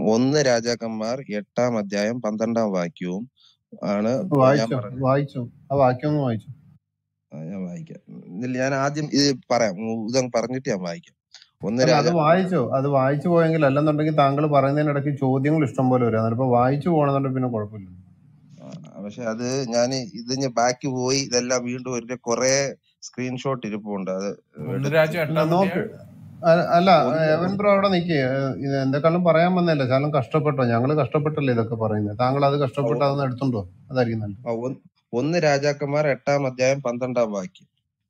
ഒന്ന് രാജാക്കന്മാർ എട്ടാം അധ്യായം പന്ത്രണ്ടാം വാക്യവും ആണ് ഞാൻ വായിച്ചോ പറഞ്ഞത് വായിച്ചോ ആ വാക്യം ഒന്ന് വായിച്ചോ ആ, ഞാൻ വായിക്കാം ഇതിൽ ഞാൻ ആദ്യം ഇത് പറയാം ഇതങ്ങ് പറഞ്ഞിട്ട് ഞാൻ വായിക്കാം ഒന്ന് അല്ല അത് രാജാക്കന്മാർ വായിച്ചോ അത് വായിച്ചു പോയെങ്കിൽ അല്ലെന്നുണ്ടെങ്കിൽ താങ്കൾ പറയുന്നതിനിടയ്ക്ക് ചോദ്യങ്ങൾ ഇഷ്ടം പോലെ വരും അതിപ്പോ വായിച്ചു പോകണമെന്നുണ്ടെങ്കിൽ പിന്നെ കുഴപ്പമില്ല ആ, പക്ഷെ അത് ഞാൻ ഇത് ഞാൻ ബാക്ക് പോയി ഇതെല്ലാം വീണ്ടും ഒരു കുറെ സ്ക്രീൻഷോട്ട് ഇരിപ്പുണ്ട് അത് ഒന്ന് എടുത്ത് രാജ്യം അല്ല എട്ടാം നോക്ക് അധ്യായം അ- അല്ല ഒന്ന് എവൻ ബ്രോ അവിടെ നിൽക്കേ ഇത് എന്തെക്കാളും പറയാൻ വന്നല്ലേ ശാലം കഷ്ടപ്പെട്ടോ ഞങ്ങള് കഷ്ടപ്പെട്ടല്ലേ ഇതൊക്കെ പറയുന്നത് താങ്കൾ അത് കഷ്ടപ്പെട്ട് അതൊന്ന് എടുത്തുണ്ടോ അതായിരിക്കും നല്ലത് ആ, ഒന്ന് ഒന്ന് രാജാക്കന്മാർ എട്ടാം അധ്യായം പന്ത്രണ്ടാം വാക്യം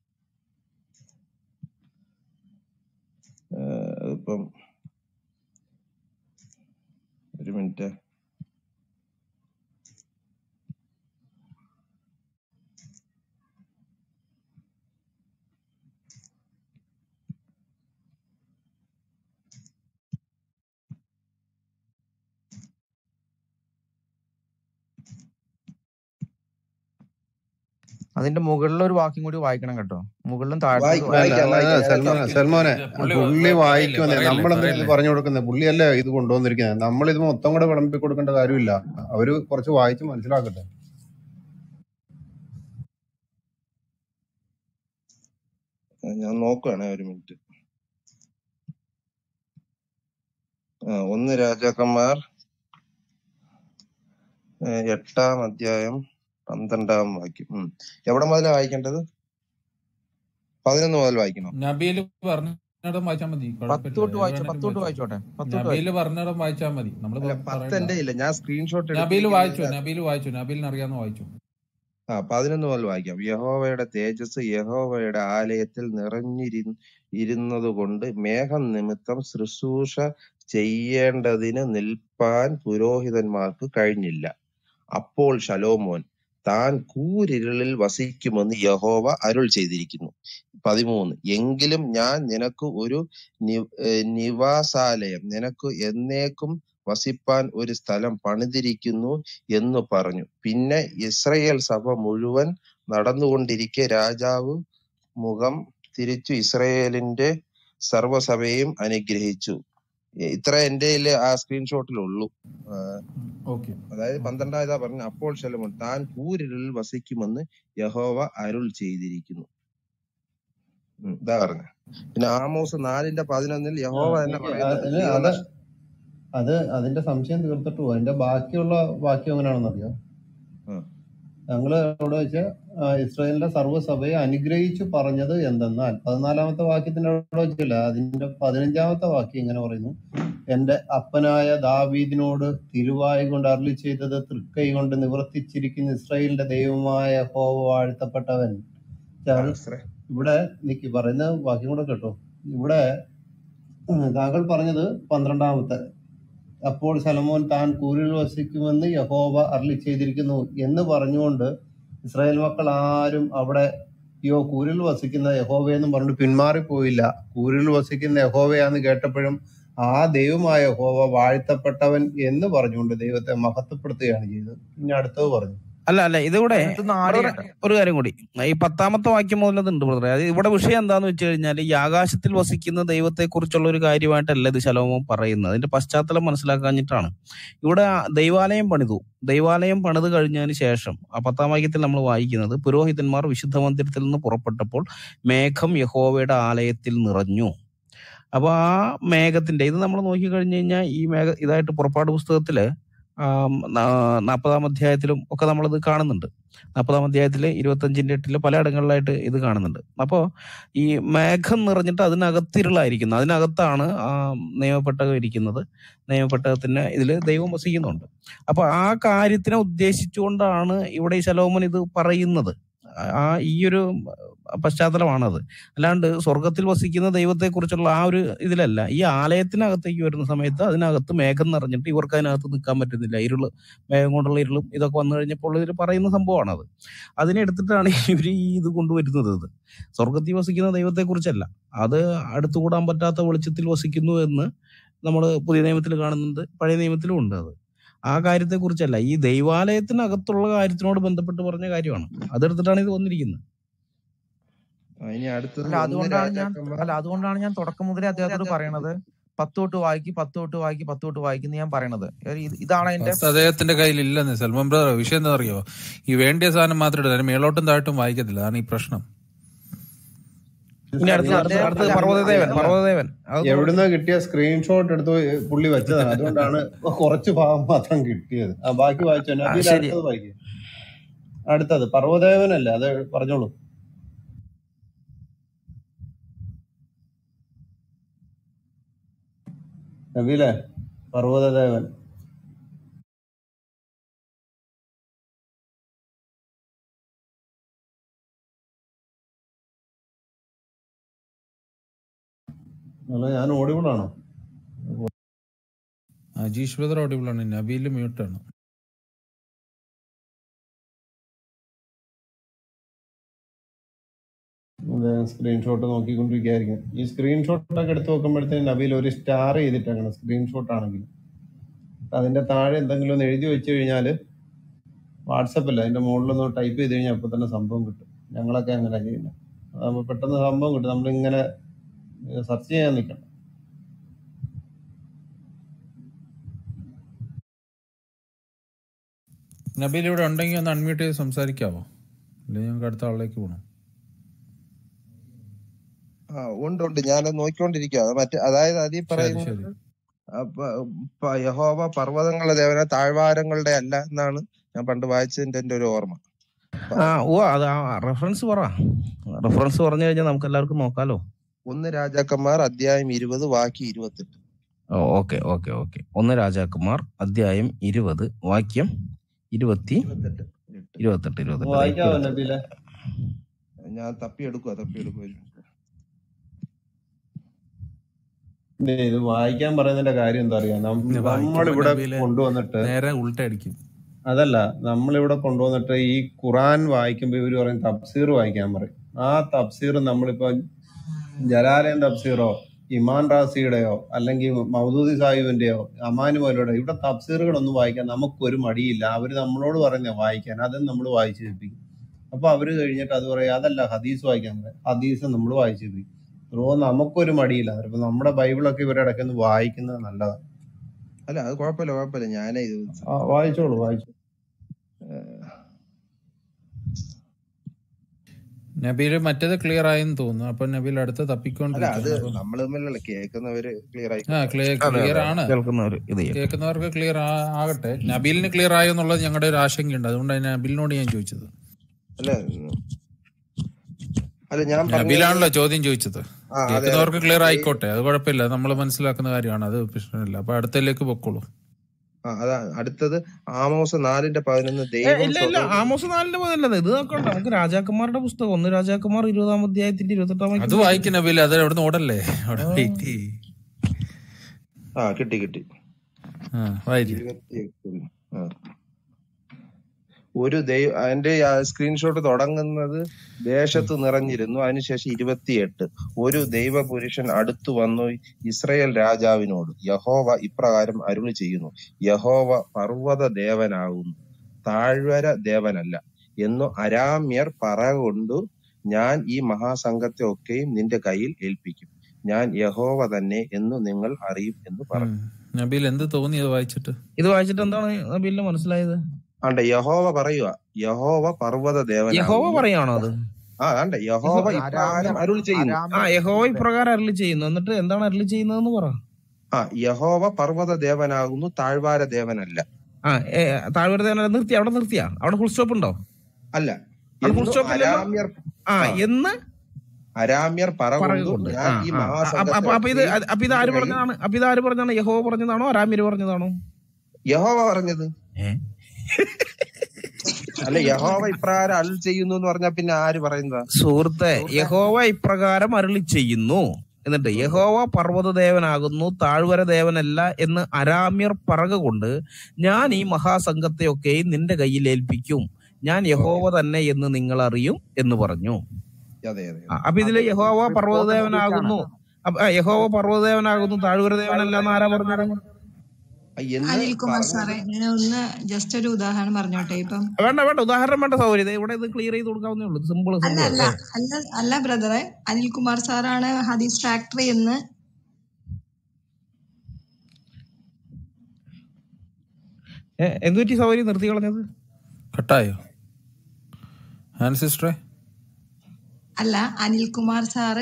ആ, ഇപ്പം ഒരു മിനിറ്റ് അതിന്റെ മുകളിൽ ഒരു വാക്യം കൂടി വായിക്കണം കേട്ടോ മുകളിലും താഴത്തും വായി- അല്ല വായിക്കാം അല്ല വായിക്കാം സൽമാനെ വായിക്കാം സൽമാനെ ഇത് പുള്ളി പുള്ളി പറയല്ലേ വായിക്കുമെന്നേ പറയല്ലേ നമ്മളെന്തിനാ ഇത് പറയല്ലേ പറഞ്ഞു കൊടുക്കുന്നത് പുള്ളിയല്ലേ ഇത് കൊണ്ടുവന്നിരിക്കുന്നത് നമ്മൾ ഇത് മൊത്തം കൂടെ വിളമ്പി കൊടുക്കേണ്ട കാര്യമില്ല അവര് കുറച്ച് വായിച്ച് മനസ്സിലാക്കട്ടെ ഞാൻ നോക്കുകയാണെ ഒരു മിനിറ്റ് ആ, ഒന്ന് രാജാക്കന്മാർ ഏ, എട്ടാം അധ്യായം പന്ത്രണ്ടാം വാക്യം ഉം. എവിടെ മുതലാ വായിക്കേണ്ടത് പതിനൊന്ന് മുതൽ വായിക്കണം നബീല് പറഞ്ഞിടം വായിച്ചാൽ മതി പത്ത് കുഴപ്പമില്ല തൊട്ട് ഏത് വായിച്ചോ വേണമെങ്കിലും പത്ത് തൊട്ട് വായിച്ചോ വായിച്ചോട്ടെ പത്ത് തൊട്ട് വായിച്ചോ നബീല് പറഞ്ഞിടം വായിച്ചാൽ മതി നമ്മൾ അല്ല പത്ത് പറയണ്ട എന്റെ ഇല്ല ഞാൻ സ്ക്രീൻഷോട്ട് നബീല് വായിച്ചു എടുത്തിരിക്കുന്നത് നബീല് വായിച്ചു നബീലിന് അറിയാവുന്ന വായിച്ചു ആ പതിനൊന്ന് മുതൽ വായിക്കാം യഹോവയുടെ തേജസ് യഹോവയുടെ ആലയത്തിൽ നിറഞ്ഞിരി ഇരുന്നത് കൊണ്ട് മേഘം നിമിത്തം ശുശ്രൂഷ ചെയ്യേണ്ടതിന് നിൽപ്പാൻ പുരോഹിതന്മാർക്ക് കഴിഞ്ഞില്ല അപ്പോൾ ശലോമോൻ താൻ കൂരിരുളിൽ വസിക്കുമെന്ന് യഹോവ അരുൾ ചെയ്തിരിക്കുന്നു പതിമൂന്ന് എങ്കിലും ഞാൻ നിനക്ക് ഒരു നി- ഏർ നിവാസാലയം നിനക്ക് എന്നേക്കും വസിപ്പാൻ ഒരു സ്ഥലം പണിതിരിക്കുന്നു എന്ന് പറഞ്ഞു പിന്നെ ഇസ്രയേൽ സഭ മുഴുവൻ നടന്നുകൊണ്ടിരിക്കെ രാജാവ് മുഖം തിരിച്ചു ഇസ്രയേലിന്റെ സർവ്വസഭയും അനുഗ്രഹിച്ചു ഇ- ഇത്ര എന്റെ ആ സ്ക്രീൻഷോട്ടിലുള്ളൂ ആ, ഓക്കെ അതായത് പന്ത്രണ്ടായതാ പറഞ്ഞു അപ്പോൾ ശലോമോൻ താൻ കൂരിരുളിൽ വസിക്കുമെന്ന് യഹോവ അരുൾ ചെയ്തിരിക്കുന്നു ഉം, ഇതാ പറഞ്ഞ പിന്നെ ആമോസ് നാലിന്റെ പതിനൊന്നിൽ ആ, യഹോവ തന്നെ നിക്ക്. പറയുന്നുണ്ട് അതിന് അത് ജീവനശ അത് അതിന്റെ സംശയം തീർത്തിട്ട് പോകും അതിന്റെ ബാക്കിയുള്ള വാക്യം എങ്ങനെയാണെന്ന് അറിയാം ഉം, ഞങ്ങള് ഇവിടെ വെച്ച് ആ, ഇസ്രായേലിന്റെ സർവ്വസഭയെ അനുഗ്രഹിച്ചു പറഞ്ഞത് എന്തെന്നാൽ പതിനാലാമത്തെ വാക്യത്തിന്റെ അവിടെ വെച്ചില്ല അതിന്റെ പതിനഞ്ചാമത്തെ വാക്യം ഇങ്ങനെ പറയുന്നു എന്റെ അപ്പനായ ദാവീദിനോട് തിരുവായി കൊണ്ട് അരുളി ചെയ്തത് തൃക്കൈ കൊണ്ട് നിവർത്തിച്ചിരിക്കുന്ന ഇസ്രായേലിന്റെ ദൈവമായ ഹോവ വാഴ്ത്തപ്പെട്ടവൻ ആ, അത് ഇസ്രായേൽ ഇവിടെ നിക്ക് പറയുന്ന വാക്യം കൂടെ കേട്ടോ ഇവിടെ ഉം, താങ്കൾ പറഞ്ഞത് പന്ത്രണ്ടാമത്തെ അപ്പോൾ ശലമോൻ താൻ കൂരിൽ വസിക്കുമെന്ന് യഹോവ അരളി ചെയ്തിരിക്കുന്നു എന്ന് പറഞ്ഞുകൊണ്ട് ഇസ്രായേൽ മക്കൾ ആരും അവിടെ യോ കൂരിൽ വസിക്കുന്ന യഹോവയെന്നും പറഞ്ഞിട്ട് പിന്മാറിപ്പോയില്ല കൂരിൽ വസിക്കുന്ന യഹോവയാന്ന് കേട്ടപ്പോഴും ആ ദൈവമായ യഹോവ വാഴ്ത്തപ്പെട്ടവൻ എന്ന് പറഞ്ഞുകൊണ്ട് ദൈവത്തെ മഹത്വപ്പെടുത്തുകയാണ് ചെയ്തത് പിന്നെ അടുത്തത് പറഞ്ഞു അല്ല അല്ല ഇതിവിടെ അതിനകത്ത് നാല് ബ്രദറെ കേട്ടോ ഒരു കാര്യം കൂടി ഈ പത്താമത്തെ വാക്യം മുതൽ അതുണ്ട് ബ്രദറെ അത് ഇവിടെ വിഷയം എന്താന്ന് വെച്ച് കഴിഞ്ഞാൽ ഈ ആകാശത്തിൽ വസിക്കുന്ന ദൈവത്തെ കുറിച്ചുള്ള ഒരു കാര്യമായിട്ടല്ല ഇത് ശലോമോൻ പറയുന്നത് അതിന്റെ പശ്ചാത്തലം മനസ്സിലാക്കാഞ്ഞിട്ടാണ് ഇവിടെ ദൈവാലയം പണിതു ദൈവാലയം പണിത് കഴിഞ്ഞതിന് ശേഷം ആ പത്താം വാക്യത്തിൽ നമ്മൾ വായിക്കുന്നത് പുരോഹിതന്മാർ വിശുദ്ധ മന്ദിരത്തിൽ നിന്ന് പുറപ്പെട്ടപ്പോൾ മേഘം യഹോവയുടെ ആലയത്തിൽ നിറഞ്ഞു അപ്പൊ ആ മേഘത്തിന്റെ ഇത് നമ്മൾ നോക്കി കഴിഞ്ഞു കഴിഞ്ഞാൽ ഈ മേഘ ഇതായിട്ട് പുറപ്പാട് പുസ്തകത്തില് ആം, നാ- നാൽപ്പതാം അധ്യായത്തിലും ഒക്കെ നമ്മളത് കാണുന്നുണ്ട് നാൽപ്പതാം അധ്യായത്തില് ഇരുപത്തഞ്ചിന്റെ എട്ടില് പലയിടങ്ങളിലായിട്ട് ഇത് കാണുന്നുണ്ട് അപ്പോ ഈ മേഘം നിറഞ്ഞിട്ട് അതിനകത്തിരുളായിരിക്കുന്നു അതിനകത്താണ് ആ നിയമപ്പെട്ടകം ഇരിക്കുന്നത് നിയമപ്പെട്ടകത്തിന് ഇതിൽ ദൈവം വസിക്കുന്നുണ്ട് അപ്പൊ ആ കാര്യത്തിനെ ഉദ്ദേശിച്ചുകൊണ്ടാണ് ഇവിടെ ഈ ശലോമൻ ഇത് പറയുന്നത് ആ ഈ ഒരു പശ്ചാത്തലമാണത് അല്ലാണ്ട് സ്വർഗത്തിൽ വസിക്കുന്ന ദൈവത്തെ കുറിച്ചുള്ള ആ ഒരു ഇതിലല്ല ഈ ആലയത്തിനകത്തേക്ക് വരുന്ന സമയത്ത് അതിനകത്ത് മേഘം നിറഞ്ഞിട്ട് ഇവർക്ക് അതിനകത്ത് നിൽക്കാൻ പറ്റുന്നില്ല ഇരുള് മേഘം കൊണ്ടുള്ള ഇരുളും ഇതൊക്കെ വന്നു കഴിഞ്ഞപ്പോൾ ഇതിൽ പറയുന്ന സംഭവമാണത് അതിനെ എടുത്തിട്ടാണ് ഇവർ ഈ ഇത് കൊണ്ടുവരുന്നത് ഇത് സ്വർഗത്തിൽ വസിക്കുന്ന ദൈവത്തെ കുറിച്ചല്ല അത് അടുത്തുകൂടാൻ പറ്റാത്ത വെളിച്ചത്തിൽ വസിക്കുന്നു എന്ന് നമ്മൾ പുതിയ നിയമത്തിൽ കാണുന്നുണ്ട് പഴയ നിയമത്തിലും ഉണ്ട് അത് ആ കാര്യത്തെ കുറിച്ചല്ല ഈ ദൈവാലയത്തിനകത്തുള്ള കാര്യത്തിനോട് ബന്ധപ്പെട്ട് പറഞ്ഞ കാര്യമാണ് അതെടുത്തിട്ടാണ് ഇത് വന്നിരിക്കുന്നത് ആ, ഇനി അടുത്തത് അല്ല ഒന്ന് അതുകൊണ്ടാണ് ഞാൻ രാജാക്കന്മാർ അല്ല അതുകൊണ്ടാണ് ഞാൻ തുടക്കം മുതലേ അദ്ദേഹത്തോട് പറയണത് പത്ത് തൊട്ട് വായിക്ക് പത്ത് തൊട്ട് വായിക്ക് പത്ത് തൊട്ട് വായിക്കുന്ന ഞാൻ പറയണത് ഇത് ഇതാണ് അതിന്റെ ഫസ്റ്റ് അദ്ദേഹത്തിന്റെ കയ്യിൽ ഇല്ലെന്ന് സൽമാൻ ബ്രദർ വിഷയം എന്താ അറിയോ ഈ വേണ്ടിയ സാധനം മാത്രം എടുത്ത് അതിന് മേളോട്ടും താഴോട്ടും വായിക്കത്തില്ല അതാണ് ഈ പ്രശ്നം ഇനി അടുത്ത അടുത്ത അടുത്തത് പർവ്വതദേവൻ പർവ്വതദേവൻ അത് എവിടുന്ന് കിട്ടിയ സ്ക്രീൻഷോട്ട് എടുത്ത് പുള്ളി വെച്ചതാണ് അതുകൊണ്ടാണ് കുറച്ച് ഭാഗം മാത്രം കിട്ടിയത് ആ ബാക്കി വായിച്ചോ ആ, നബീൽ ശരി അടുത്തത് വായിക്കും അടുത്തത് പർവ്വദേവനല്ലേ അത് പറഞ്ഞോളൂ നബീലെ പർവ്വതദേവൻ അല്ല ഞാൻ ഓടിവിടാണോ അജീഷ് ബ്രദർ ഓഡിബിൾ ആണ് നബീല് മ്യൂട്ടാണ് സ്ക്രീൻഷോട്ട് നോക്കിക്കൊണ്ടിരിക്കുകയായിരിക്കും ഈ സ്ക്രീൻഷോട്ടൊക്കെ എടുത്ത് നോക്കുമ്പോഴത്തേന് നബീൽ ഒരു സ്റ്റാർ ചെയ്തിട്ടാണ് സ്ക്രീൻഷോട്ട് ആണെങ്കിൽ അതിന്റെ താഴെ എന്തെങ്കിലും ഒന്ന് എഴുതി വെച്ച് കഴിഞ്ഞാൽ വാട്സപ്പില്ല അതിന്റെ മുകളിലൊന്ന് ടൈപ്പ് ചെയ്ത് കഴിഞ്ഞാൽ അപ്പൊ തന്നെ സംഭവം കിട്ടും ഞങ്ങളൊക്കെ അങ്ങനെ ചെയ്യുന്നത് അതാകുമ്പോൾ പെട്ടെന്ന് സംഭവം കിട്ടും നമ്മളിങ്ങനെ സെർച്ച് ചെയ്യാൻ നിൽക്കണം നബീൽ ഇവിടെ ഉണ്ടെങ്കിൽ ഒന്ന് അൺമ്യൂട്ട് ചെയ്ത് സംസാരിക്കാവോ അല്ലെങ്കിൽ ഞങ്ങൾക്ക് അടുത്ത ആളിലേക്ക് പോകണം ആ ഉണ്ട് ഉണ്ട് ഞാൻ നോക്കിക്കൊണ്ടിരിക്കുക മറ്റേ അതായത് അതീ ശരി പറയുന്നത് ശരി ആ, പ- പ- യഹോവ പർവ്വതങ്ങളുടെ ദേവന താഴ്വാരങ്ങളുടെ അല്ല എന്നാണ് ഞാൻ പണ്ട് വായിച്ചതിന്റെ എന്റെ ഒരു ഓർമ്മ ആ ഓ അത് ആ റെഫറൻസ് പറ റെഫറൻസ് പറഞ്ഞു കഴിഞ്ഞാൽ നമുക്ക് എല്ലാവർക്കും നോക്കാലോ ഒന്ന് രാജാക്കന്മാർ അധ്യായം ഇരുപത് വാക്യം ഇരുപത്തെട്ട് ഓ ഓക്കെ ഓക്കെ ഓക്കെ ഒന്ന് രാജാക്കുമാർ അധ്യായം ഇരുപത് വാക്യം ഇരുപത്തി ഇരുപത്തെട്ട് എട്ട്. ഇരുപത്തെട്ട് ഇരുപത്തെട്ട് ദേ വായിക്കാവോ ഇരുപത്തെട്ട് നബീലെ ഞാൻ തപ്പിയെടുക്കുക തപ്പിയെടുക്കുക ഒരു മിനിറ്റ്. ദേ, ഇത് വായിക്കാൻ പറയുന്നതിന്റെ കാര്യം എന്താ അറിയാ നം- പിന്നെ വായിക്കുമ്പോ നമ്മളിവിടെ നബീല് കൊണ്ടുവന്നിട്ട് നേരെ ഉൾട്ടടിക്കും അതല്ല നമ്മളിവിടെ കൊണ്ടുവന്നിട്ട് ഈ ഖുറാൻ വായിക്കുമ്പോ ഇവര് പറയും തഫ്സീർ വായിക്കാൻ പറയും ആ തഫ്സീർ നമ്മളിപ്പോ ജലാലയൻ തഫ്സീറോ ഇമാൻ റാസിയുടെയോ അല്ലെങ്കിൽ മൗദൂദി സാഹിബിന്റെയോ അമാനുമോലയുടെ ഇവിടെ തഫ്സീറുകളൊന്നും വായിക്കാൻ നമുക്കൊരു മടിയില്ല അവര് നമ്മളോട് പറയുന്ന വായിക്കാൻ അതും നമ്മൾ വായിച്ചു കേൾപ്പിക്കും അപ്പൊ അവര് കഴിഞ്ഞിട്ട് അത് പറയാം അതല്ല ഹദീസ് വായിക്കാൻ പറയും ഹദീസ് നമ്മൾ വായിച്ചു കേൾപ്പിക്കും ബ്രോ നമുക്കൊരു മടിയില്ല ഇപ്പൊ നമ്മുടെ ബൈബിളൊക്കെ ഇവരുടെ ഇടയ്ക്ക് വായിക്കുന്നത് നല്ലതാണ് അല്ല അത് കുഴപ്പമില്ല കുഴപ്പമില്ല ഞാനേ ഇത് ആ, വായിച്ചോളൂ വായിച്ചു നബീല് മറ്റേത് ക്ലിയർ ആയെന്ന് തോന്നുന്നു അപ്പൊ നബീൽ അടുത്ത് അല്ല അത് തപ്പിക്കൊണ്ടിരിക്കുകയാണ് അപ്പൊ നമ്മൾ തമ്മിലല്ല കേൾക്കുന്നവര് ക്ലിയർ ആ ആയിക്കോട്ടെ ക്ലിയർ അതെ ക്ലിയർ അതെ ആണ് കേൾക്കുന്നവർ ഇത് ചെയ്യട്ടെ കേൾക്കുന്നവർക്ക് ക്ലിയർ ആകട്ടെ നബീലിന് ക്ലിയർ ആയോ എന്നുള്ളത് ഞങ്ങളുടെ ഒരു ആശങ്കയുണ്ട് അതുകൊണ്ടാണ് നബീലിനോട് ഞാൻ ചോദിച്ചത് അല്ല ഉം. അല്ല ഞാൻ പറഞ്ഞത് നബീലാണല്ലോ ചോദ്യം ചോദിച്ചത് ആ അതെ അതെ കേൾക്കുന്നവർക്ക് ക്ലിയർ ഈ ആയിക്കോട്ടെ അത് കുഴപ്പമില്ല നമ്മൾ മനസ്സിലാക്കുന്ന കാര്യമാണ് അത് പ്രശ്നമില്ല അപ്പൊ അടുത്തതിലേക്ക് പൊക്കോളൂ ആ അതാ അടുത്തത് ആമോസ് നാലിന്റെ പതിനൊന്ന് ഏ, ദൈവം ഇല്ല ഇല്ല സ്വതന്ത്ര ആമോസ് നാലിന്റെ പോലല്ലത് ഇത് നോക്കണ്ട നമുക്ക് രാജാക്കന്മാരുടെ പുസ്തകം ഒന്ന് രാജാക്കന്മാർ ഇരുപതാം അധ്യായത്തിന്റെ ഇരുപത്തെട്ടാം അത് വാക്യം വായിക്കും നബീൽ അത് അവിടെ ഓടല്ലേ അവിടെ ആ. വെയിറ്റ് ചെയ്യ്. ആ കിട്ടി കിട്ടി ആ വായിക്കും ഇരുപത്തിയെട്ടിൽ ആ ഒരു ദൈവ അതിന്റെ സ്ക്രീൻഷോട്ട് തുടങ്ങുന്നത് ദേശത്ത് നിറഞ്ഞിരുന്നു അതിനുശേഷം ഇരുപത്തിയെട്ട് ഒരു ദൈവപുരുഷൻ അടുത്തു വന്നു ഇസ്രയേൽ രാജാവിനോട് യഹോവ ഇപ്രകാരം അരുളി ചെയ്യുന്നു യഹോവ പർവ്വത ദേവനാകുന്നു താഴ്വര ദേവനല്ല എന്നു അരാമ്യർ പറകൊണ്ടു ഞാൻ ഈ മഹാസംഘത്തെ ഒക്കെയും നിന്റെ കയ്യിൽ ഏൽപ്പിക്കും ഞാൻ യഹോവ തന്നെ എന്ന് നിങ്ങൾ അറിയും എന്ന് പറഞ്ഞു ഉം. നബീൽ എന്ത് തോന്നി അത് വായിച്ചിട്ട് ഇത് വായിച്ചിട്ട് എന്താണ് നബീലിന് മനസ്സിലായത് ആണ്ടെ യഹോവ പറയുക യഹോവ പർവ്വത യഹോവ ദേവനാകുന്നു പറയാണോ അത് ആ ആണ്ടെ യഹോവ ഇപ്രകാരം അരാമ്യർ അരുൾ ചെയ്യുന്നു ആ അരാമ്യർ യഹോവ ഇപ്രകാരം അരളി ചെയ്യുന്നു എന്നിട്ട് എന്താണ് അരളി ചെയ്യുന്നതെന്ന് പറ ആ യഹോവ പർവ്വത ദേവനാകുന്നു താഴ്വാര ദേവനല്ല ആ ഏ, താഴ്വര ദേവന നിർത്തി അവിടെ നിർത്തിയാ അവിടെ ഫുൾ സ്റ്റോപ്പ് ഉണ്ടോ അല്ല അവിടെ ഫുൾ എന്നു സ്റ്റോപ്പ് ഇല്ലല്ലോ അരാമ്യർ ആ ആ എന്ന് അരാമ്യർ പറക പറകൊണ്ടു കൊണ്ട് ഞാൻ ആ ഈ ആ ആ, അപ്പൊ മഹാസംഘത്തെ അപ്പൊ അപ്പൊ ഇത് ഒക്കെയും അപ്പൊ ഇത് നിന്റെ ആര് കയ്യിൽ പറഞ്ഞതാണ് അപ്പൊ ഇത് ആര് പറഞ്ഞതാണ് യഹോവ പറഞ്ഞതാണോ അരാമിര് പറഞ്ഞതാണോ യഹോവ പറഞ്ഞത് ഏ? അല്ല യഹോവ ഇപ്രകാരം അരുൾ ചെയ്യുന്നു എന്ന് പറഞ്ഞാൽ പിന്നെ ആര് പറയുന്നതാ സുഹൃത്തെ സുഹൃത്തെ യഹോവ ഇപ്രകാരം അരുളി ചെയ്യുന്നു എന്നിട്ട് യഹോവ പർവ്വത ദേവനാകുന്നു താഴ്വര ദേവനല്ല എന്ന് അരാമ്യർ പറക കൊണ്ട് ഞാൻ ഈ മഹാസംഘത്തെയൊക്കെയും നിന്റെ കയ്യിൽ ഏൽപ്പിക്കും ഞാൻ യഹോവ ഓക്കെ തന്നെ എന്ന് നിങ്ങൾ അറിയും എന്ന് പറഞ്ഞു അതെ അതെ ആ, അതെ അപ്പൊ ഇതില് അത് യഹോവ റിപ്പോർട്ട് പർവ്വതദേവനാകുന്നു തെറ്റിച്ചാണ് അപ്പൊ, ആ, യഹോവ പർവ്വതദേവനാകുന്നു താഴ്വരദേവനല്ല എന്ന് ആരാ പറഞ്ഞത് ആ, എന്ന് അനിൽകുമാർ സാറേ പറഞ്ഞത് ഞാൻ ഒന്ന് ജസ്റ്റ് ഒരു ഉദാഹരണം പറഞ്ഞോട്ടെ ഇപ്പം വേണ്ട വേണ്ട ഉദാഹരണം വേണ്ട സൗകര്യം ദേ ഇവിടെ ഇത് ക്ലിയർ ചെയ്ത് കൊടുക്കാവുന്നേ ഉള്ളൂ സിമ്പിൾ അല്ല സിമ്പിൾ അല്ല അല്ല അല്ല ബ്രദറെ അനിൽകുമാർ സാറാണ് ഹദീസ് ഫാക്ടറി എന്ന് എന്തുപറ്റി സൗകര്യം നിർത്തി കളഞ്ഞത് കട്ടായോ ആൻ സിസ്റ്ററെ അല്ല അനിൽകുമാർ സാറ്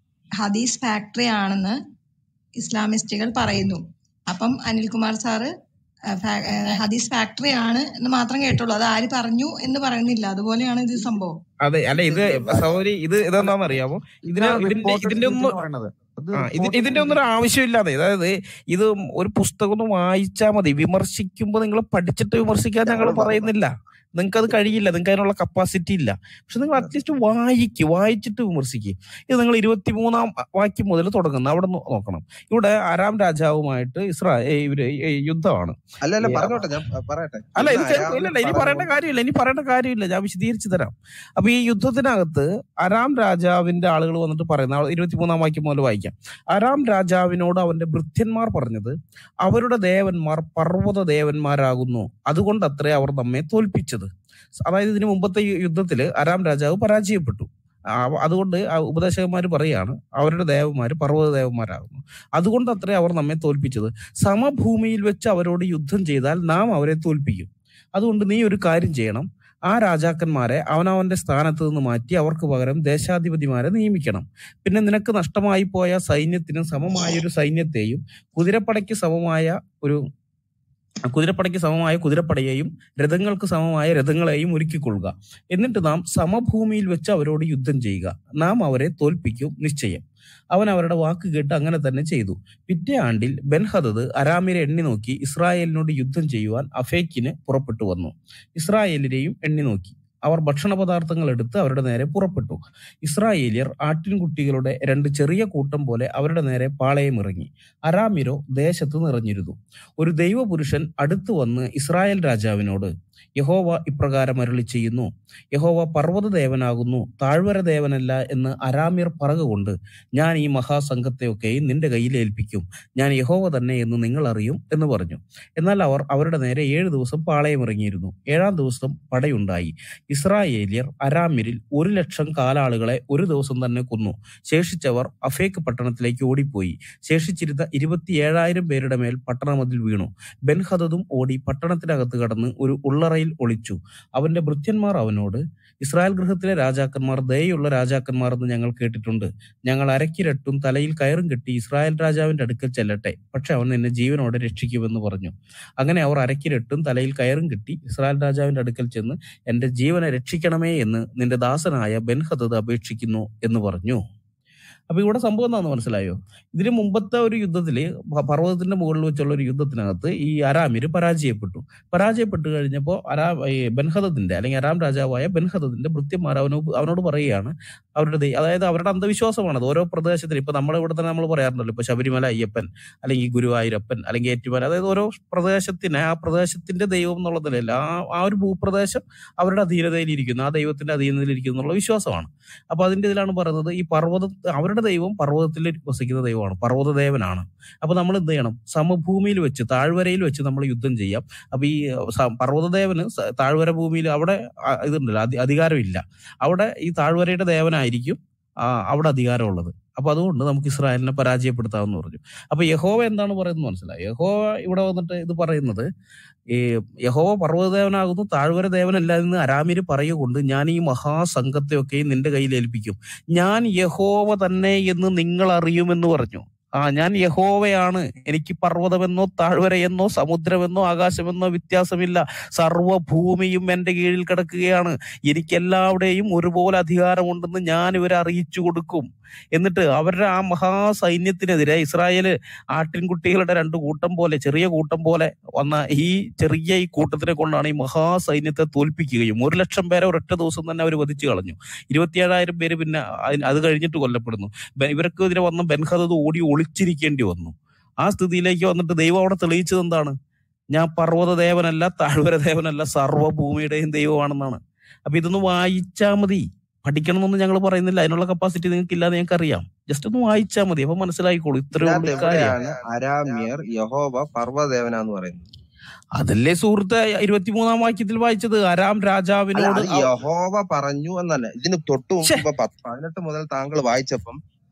ഹദീസ് ഫാക്ടറി ആണെന്ന് ഇസ്ലാമിസ്റ്റുകൾ പറയുന്നു അപ്പം അനിൽകുമാർ സാറ് ആ, ഫാ- ആ, ഹദീസ് ഫാക്ടറി ആണ് എന്ന് മാത്രം കേട്ടുള്ളൂ അത് ആര് പറഞ്ഞു എന്ന് പറയുന്നില്ല അതുപോലെയാണ് ഇത് സംഭവം അതെ അല്ല ഇത് സൗകര്യ ഇത് ഇതെന്താണെന്ന് അറിയാമോ ഇതിന് ഇതിന്റെ ഇതിന്റെ ഒന്നും പറയണത് അത് ആ ഇത് report ഇതിന്റെ ഒന്നും ഒരു ആവശ്യമില്ലാതെ അതായത് ഇത് ഒരു പുസ്തകം ഒന്ന് വായിച്ചാൽ മതി വിമർശിക്കുമ്പോൾ നിങ്ങൾ പഠിച്ചിട്ട് വിമർശിക്കാൻ ഞങ്ങൾ ഞങ്ങള് പറയുന്നില്ല നിങ്ങൾക്ക് അത് കഴിയില്ല നിങ്ങൾക്ക് അതിനുള്ള കപ്പാസിറ്റി ഇല്ല പക്ഷെ നിങ്ങൾ അറ്റ്ലീസ്റ്റ് വായിക്ക് വായിച്ചിട്ട് വിമർശിക്കുക ഇത് നിങ്ങൾ ഇരുപത്തിമൂന്നാം വാക്യം മുതൽ തുടങ്ങുന്ന അവിടെ നോ- നോക്കണം ഇവിടെ ആരാം രാജാവുമായിട്ട് ഇസ്രായേൽ ഇവര് ഈ യുദ്ധമാണ് അല്ല അല്ല ഈ പറഞ്ഞോട്ടെ ഞാൻ പ- പറയട്ടെ അല്ല ഇത് ഇന്ന് കേൾക്കും അരാമിൽ ഇല്ലല്ല ഇനി പറഞ്ഞു പറയേണ്ട കാര്യമില്ല ഇനി പറയേണ്ട കാര്യമില്ല ഞാൻ വിശദീകരിച്ചു തരാം അപ്പൊ ഈ യുദ്ധത്തിനകത്ത് അരാം രാജാവിന്റെ ആളുകൾ വന്നിട്ട് പറയുന്ന ഇരുപത്തിമൂന്നാം വാക്യം മുതൽ വായിക്കാം അരാം രാജാവിനോട് അവന്റെ ഭൃത്യന്മാർ പറഞ്ഞത് അവരുടെ ദേവന്മാർ പർവ്വത ദേവന്മാരാകുന്നു അതുകൊണ്ടത്രേ അവർ നമ്മെ തോൽപ്പിച്ചത് അതായത് ഇതിനു മുമ്പത്തെ യു- യുദ്ധത്തില് അരാം രാജാവ് പരാജയപ്പെട്ടു ആ- അതുകൊണ്ട് ഉപദേശകന്മാർ പറയാണ് അവരുടെ ദേവന്മാർ പർവ്വത ദേവന്മാരാകുന്നു അതുകൊണ്ട് അത്രേ അവർ നമ്മെ തോൽപ്പിച്ചത് സമഭൂമിയിൽ വെച്ച് അവരോട് യുദ്ധം ചെയ്താൽ നാം അവരെ തോൽപ്പിക്കും അതുകൊണ്ട് നീ ഒരു കാര്യം ചെയ്യണം ആ രാജാക്കന്മാരെ അവനവന്റെ സ്ഥാനത്ത് നിന്ന് മാറ്റി അവർക്ക് പകരം ദേശാധിപതിമാരെ നിയമിക്കണം പിന്നെ നിനക്ക് നഷ്ടമായി പോയ സൈന്യത്തിന് സമമായ ഒരു സൈന്യത്തെയും കുതിരപ്പടയ്ക്ക് സമമായ ഒരു കുതിരപ്പടയ്ക്ക് സമമായ കുതിരപ്പടയെയും രഥങ്ങൾക്ക് സമമായ രഥങ്ങളെയും ഒരുക്കിക്കൊള്ളുക എന്നിട്ട് നാം സമഭൂമിയിൽ വെച്ച് അവരോട് യുദ്ധം ചെയ്യുക നാം അവരെ തോൽപ്പിക്കും നിശ്ചയം അവൻ അവരുടെ വാക്ക് കേട്ട് അങ്ങനെ തന്നെ ചെയ്തു പിറ്റേ ആണ്ടിൽ ബെൻഹദദ് അരാമിനെ എണ്ണി നോക്കി ഇസ്രായേലിനോട് യുദ്ധം ചെയ്യുവാൻ അഫേക്കിന് പുറപ്പെട്ടു വന്നു ഇസ്രായേലിനെയും എണ്ണി നോക്കി അവർ ഭക്ഷണ പദാർത്ഥങ്ങൾ എടുത്ത് അവരുടെ നേരെ പുറപ്പെട്ടു ഇസ്രായേലിയർ ആട്ടിൻകുട്ടികളുടെ രണ്ട് ചെറിയ കൂട്ടം പോലെ അവരുടെ നേരെ പാളയമിറങ്ങി അരാമിരോ ദേശത്ത് നിറഞ്ഞിരുന്നു ഒരു ദൈവപുരുഷൻ അടുത്തു വന്ന് ഇസ്രായേൽ രാജാവിനോട് യഹോവ ഇപ്രകാരം അരുളി ചെയ്യുന്നു യഹോവ പർവ്വത ദേവനാകുന്നു താഴ്വര ദേവനല്ല എന്ന് അരാമ്യർ പറകുകൊണ്ട് ഞാൻ ഈ മഹാസംഘത്തെയൊക്കെയും നിന്റെ കയ്യിൽ ഏൽപ്പിക്കും ഞാൻ യഹോവ തന്നെ എന്ന് നിങ്ങൾ അറിയും എന്ന് പറഞ്ഞു എന്നാൽ അവർ അവരുടെ നേരെ ഏഴു ദിവസം പാളയമിറങ്ങിയിരുന്നു ഏഴാം ദിവസം പടയുണ്ടായി ഇസ്രായേലിയർ അരാമ്യരിൽ ഒരു ലക്ഷം കാലാളുകളെ ഒരു ദിവസം തന്നെ കൊന്നു ശേഷിച്ചവർ അഫേക്ക് പട്ടണത്തിലേക്ക് ഓടിപ്പോയി ശേഷിച്ചിരുന്ന ഇരുപത്തിയേഴായിരം പേരുടെ മേൽ പട്ടണമതിൽ വീണു ബെൻഹദതും ഓടി പട്ടണത്തിനകത്ത് കടന്ന് ഒരു ഉള്ളറയിൽ ഒളിച്ചു അവന്റെ ഭൃത്യന്മാർ അവനോട് ഇസ്രായേൽ ഗൃഹത്തിലെ രാജാക്കന്മാർ ദയുള്ള രാജാക്കന്മാർ എന്ന് ഞങ്ങൾ കേട്ടിട്ടുണ്ട് ഞങ്ങൾ അരക്കിരട്ടും തലയിൽ കയറും കെട്ടി ഇസ്രായേൽ രാജാവിന്റെ അടുക്കൽ ചെല്ലട്ടെ പക്ഷെ അവൻ നിന്നെ ജീവനോടെ രക്ഷിക്കുമെന്ന് പറഞ്ഞു അങ്ങനെ അവർ അരക്കിരട്ടും തലയിൽ കയറും കെട്ടി ഇസ്രായേൽ രാജാവിന്റെ അടുക്കൽ ചെന്ന് എന്റെ ജീവനെ രക്ഷിക്കണമേ എന്ന് നിന്റെ ദാസനായ ബെൻഹദത് അപേക്ഷിക്കുന്നു എന്ന് പറഞ്ഞു അപ്പൊ ഇവിടെ സംഭവം എന്താണെന്ന് മനസ്സിലായോ ഇതിന് മുമ്പത്തെ ഒരു യുദ്ധത്തില് പ- പർവ്വതത്തിന്റെ മുകളിൽ വെച്ചുള്ള ഒരു യുദ്ധത്തിനകത്ത് ഈ അരാമിര് പരാജയപ്പെട്ടു പരാജയപ്പെട്ടു കഴിഞ്ഞപ്പോൾ അരാ ഈ ബെൻഹദത്തിന്റെ അല്ലെങ്കിൽ അരാം രാജാവായ ബെൻഹദത്തിന്റെ ഭൃത്യന്മാർ അവനോട് അവനോട് പറയുകയാണ് അവരുടെ ദൈ- അതായത് അവരുടെ അന്ധവിശ്വാസമാണത് ഓരോ പ്രദേശത്തിന് ഇപ്പൊ നമ്മുടെ ഇവിടെ തന്നെ നമ്മൾ പറയാറുണ്ടല്ലോ ഇപ്പൊ ശബരിമല അയ്യപ്പൻ അല്ലെങ്കിൽ ഗുരുവായൂരപ്പൻ അല്ലെങ്കിൽ ഏറ്റുമല അതായത് ഓരോ പ്രദേശത്തിന് ആ പ്രദേശത്തിന്റെ ദൈവം എന്നുള്ള നിലയിൽ ആ ആ ഒരു ഭൂപ്രദേശം അവരുടെ അധീനതയിലിരിക്കുന്നു ആ ദൈവത്തിന്റെ അധീനതയിലിരിക്കുന്നു എന്നുള്ള വിശ്വാസമാണ് അപ്പൊ അതിന്റെ ഇതിലാണ് പറയുന്നത് ഈ പർവ്വത അവരുടെ ദൈവം പർവ്വതത്തിൽ വസിക്കുന്ന ദൈവമാണ് പർവ്വതദേവനാണ് അപ്പൊ നമ്മൾ എന്ത് ചെയ്യണം സമഭൂമിയിൽ വെച്ച് താഴ്വരയിൽ വെച്ച് നമ്മൾ യുദ്ധം ചെയ്യാം അപ്പൊ ഈ സ- പർവ്വതദേവന് സ- താഴ്വര ഭൂമിയിൽ അവിടെ അ- ഇതുണ്ടല്ലോ അധി- അധികാരമില്ല അവിടെ ഈ താഴ്വരയുടെ ദേവനായിരിക്കും ആ, അവിടെ അധികാരമുള്ളത് അപ്പൊ അതുകൊണ്ട് നമുക്ക് ഇസ്രായേലിനെ പരാജയപ്പെടുത്താമെന്ന് പറഞ്ഞു അപ്പൊ യഹോവ എന്താണ് പറയുന്നത് മനസ്സിലായി യഹോവ ഇവിടെ വന്നിട്ട് ഇത് പറയുന്നത് ഈ യഹോവ പർവ്വതദേവനാകുന്നു താഴ്വര ദേവനല്ല എന്ന് അരാമിര് പറയുകൊണ്ട് ഞാൻ ഈ മഹാസംഘത്തെയൊക്കെയും നിന്റെ കയ്യിൽ ഏൽപ്പിക്കും ഞാൻ യഹോവ തന്നെ എന്ന് നിങ്ങൾ അറിയുമെന്ന് പറഞ്ഞു ആ ഞാൻ യഹോവയാണ് എനിക്ക് പർവ്വതമെന്നോ താഴ്വരയെന്നോ സമുദ്രമെന്നോ ആകാശമെന്നോ വ്യത്യാസമില്ല സർവ്വഭൂമിയും എന്റെ കീഴിൽ കിടക്കുകയാണ് എനിക്ക് എല്ലാവിടെയും ഒരുപോലെ അധികാരമുണ്ടെന്ന് ഞാൻ ഇവരെ അറിയിച്ചു കൊടുക്കും എന്നിട്ട് അവരുടെ ആ മഹാസൈന്യത്തിനെതിരെ ഇസ്രായേല് ആട്ടിൻകുട്ടികളുടെ രണ്ട് കൂട്ടം പോലെ ചെറിയ കൂട്ടം പോലെ വന്ന ഈ ചെറിയ ഈ കൂട്ടത്തിനെ കൊണ്ടാണ് ഈ മഹാസൈന്യത്തെ തോൽപ്പിക്കുകയും ഒരു ലക്ഷം പേരെ ഒരൊറ്റ ദിവസം തന്നെ അവർ വധിച്ചു കളഞ്ഞു ഇരുപത്തിയേഴായിരം പേര് പിന്നെ അതിന് അത് കഴിഞ്ഞിട്ട് കൊല്ലപ്പെടുന്നു ബെ- ഇവർക്കെതിരെ വന്ന ബെൻഹദത് ഓടി ഒളിച്ചിരിക്കേണ്ടി വന്നു ആ സ്ഥിതിയിലേക്ക് വന്നിട്ട് ദൈവം അവിടെ തെളിയിച്ചത് എന്താണ് ഞാൻ പർവ്വത ദേവനല്ല താഴ്വര ദേവനല്ല സർവ്വഭൂമിയുടെയും ദൈവമാണെന്നാണ് അപ്പൊ ഇതൊന്ന് വായിച്ചാ മതി പഠിക്കണം എന്നൊന്നും ഞങ്ങൾ പറയുന്നില്ല അതിനുള്ള കപ്പാസിറ്റി നിങ്ങൾക്ക് ഇല്ലാതെ ഞങ്ങൾക്ക് അറിയാം ജസ്റ്റ് ഒന്ന് വായിച്ചാൽ മതി അപ്പൊ മനസ്സിലായിക്കോളൂ ഇത്രയുള്ള ഇതിനകത്ത് കാര്യം എവിടെയാണ് അരാമ്യർ യഹോവ പർവ്വദേവനാന്ന് പറയുന്നത് അതല്ലേ സുഹൃത്ത് ഇരുപത്തിമൂന്നാം വാക്യത്തിൽ വായിച്ചത് അരാം അല്ല രാജാവിനോട് അത് അവ- യഹോവ പറഞ്ഞു എന്നല്ല ഇതിന് തൊട്ടു മുമ്പ് ശ്ശെ, ഇപ്പൊ പത്ത് പതിനെട്ട് മുതൽ താങ്കൾ വായിച്ചപ്പം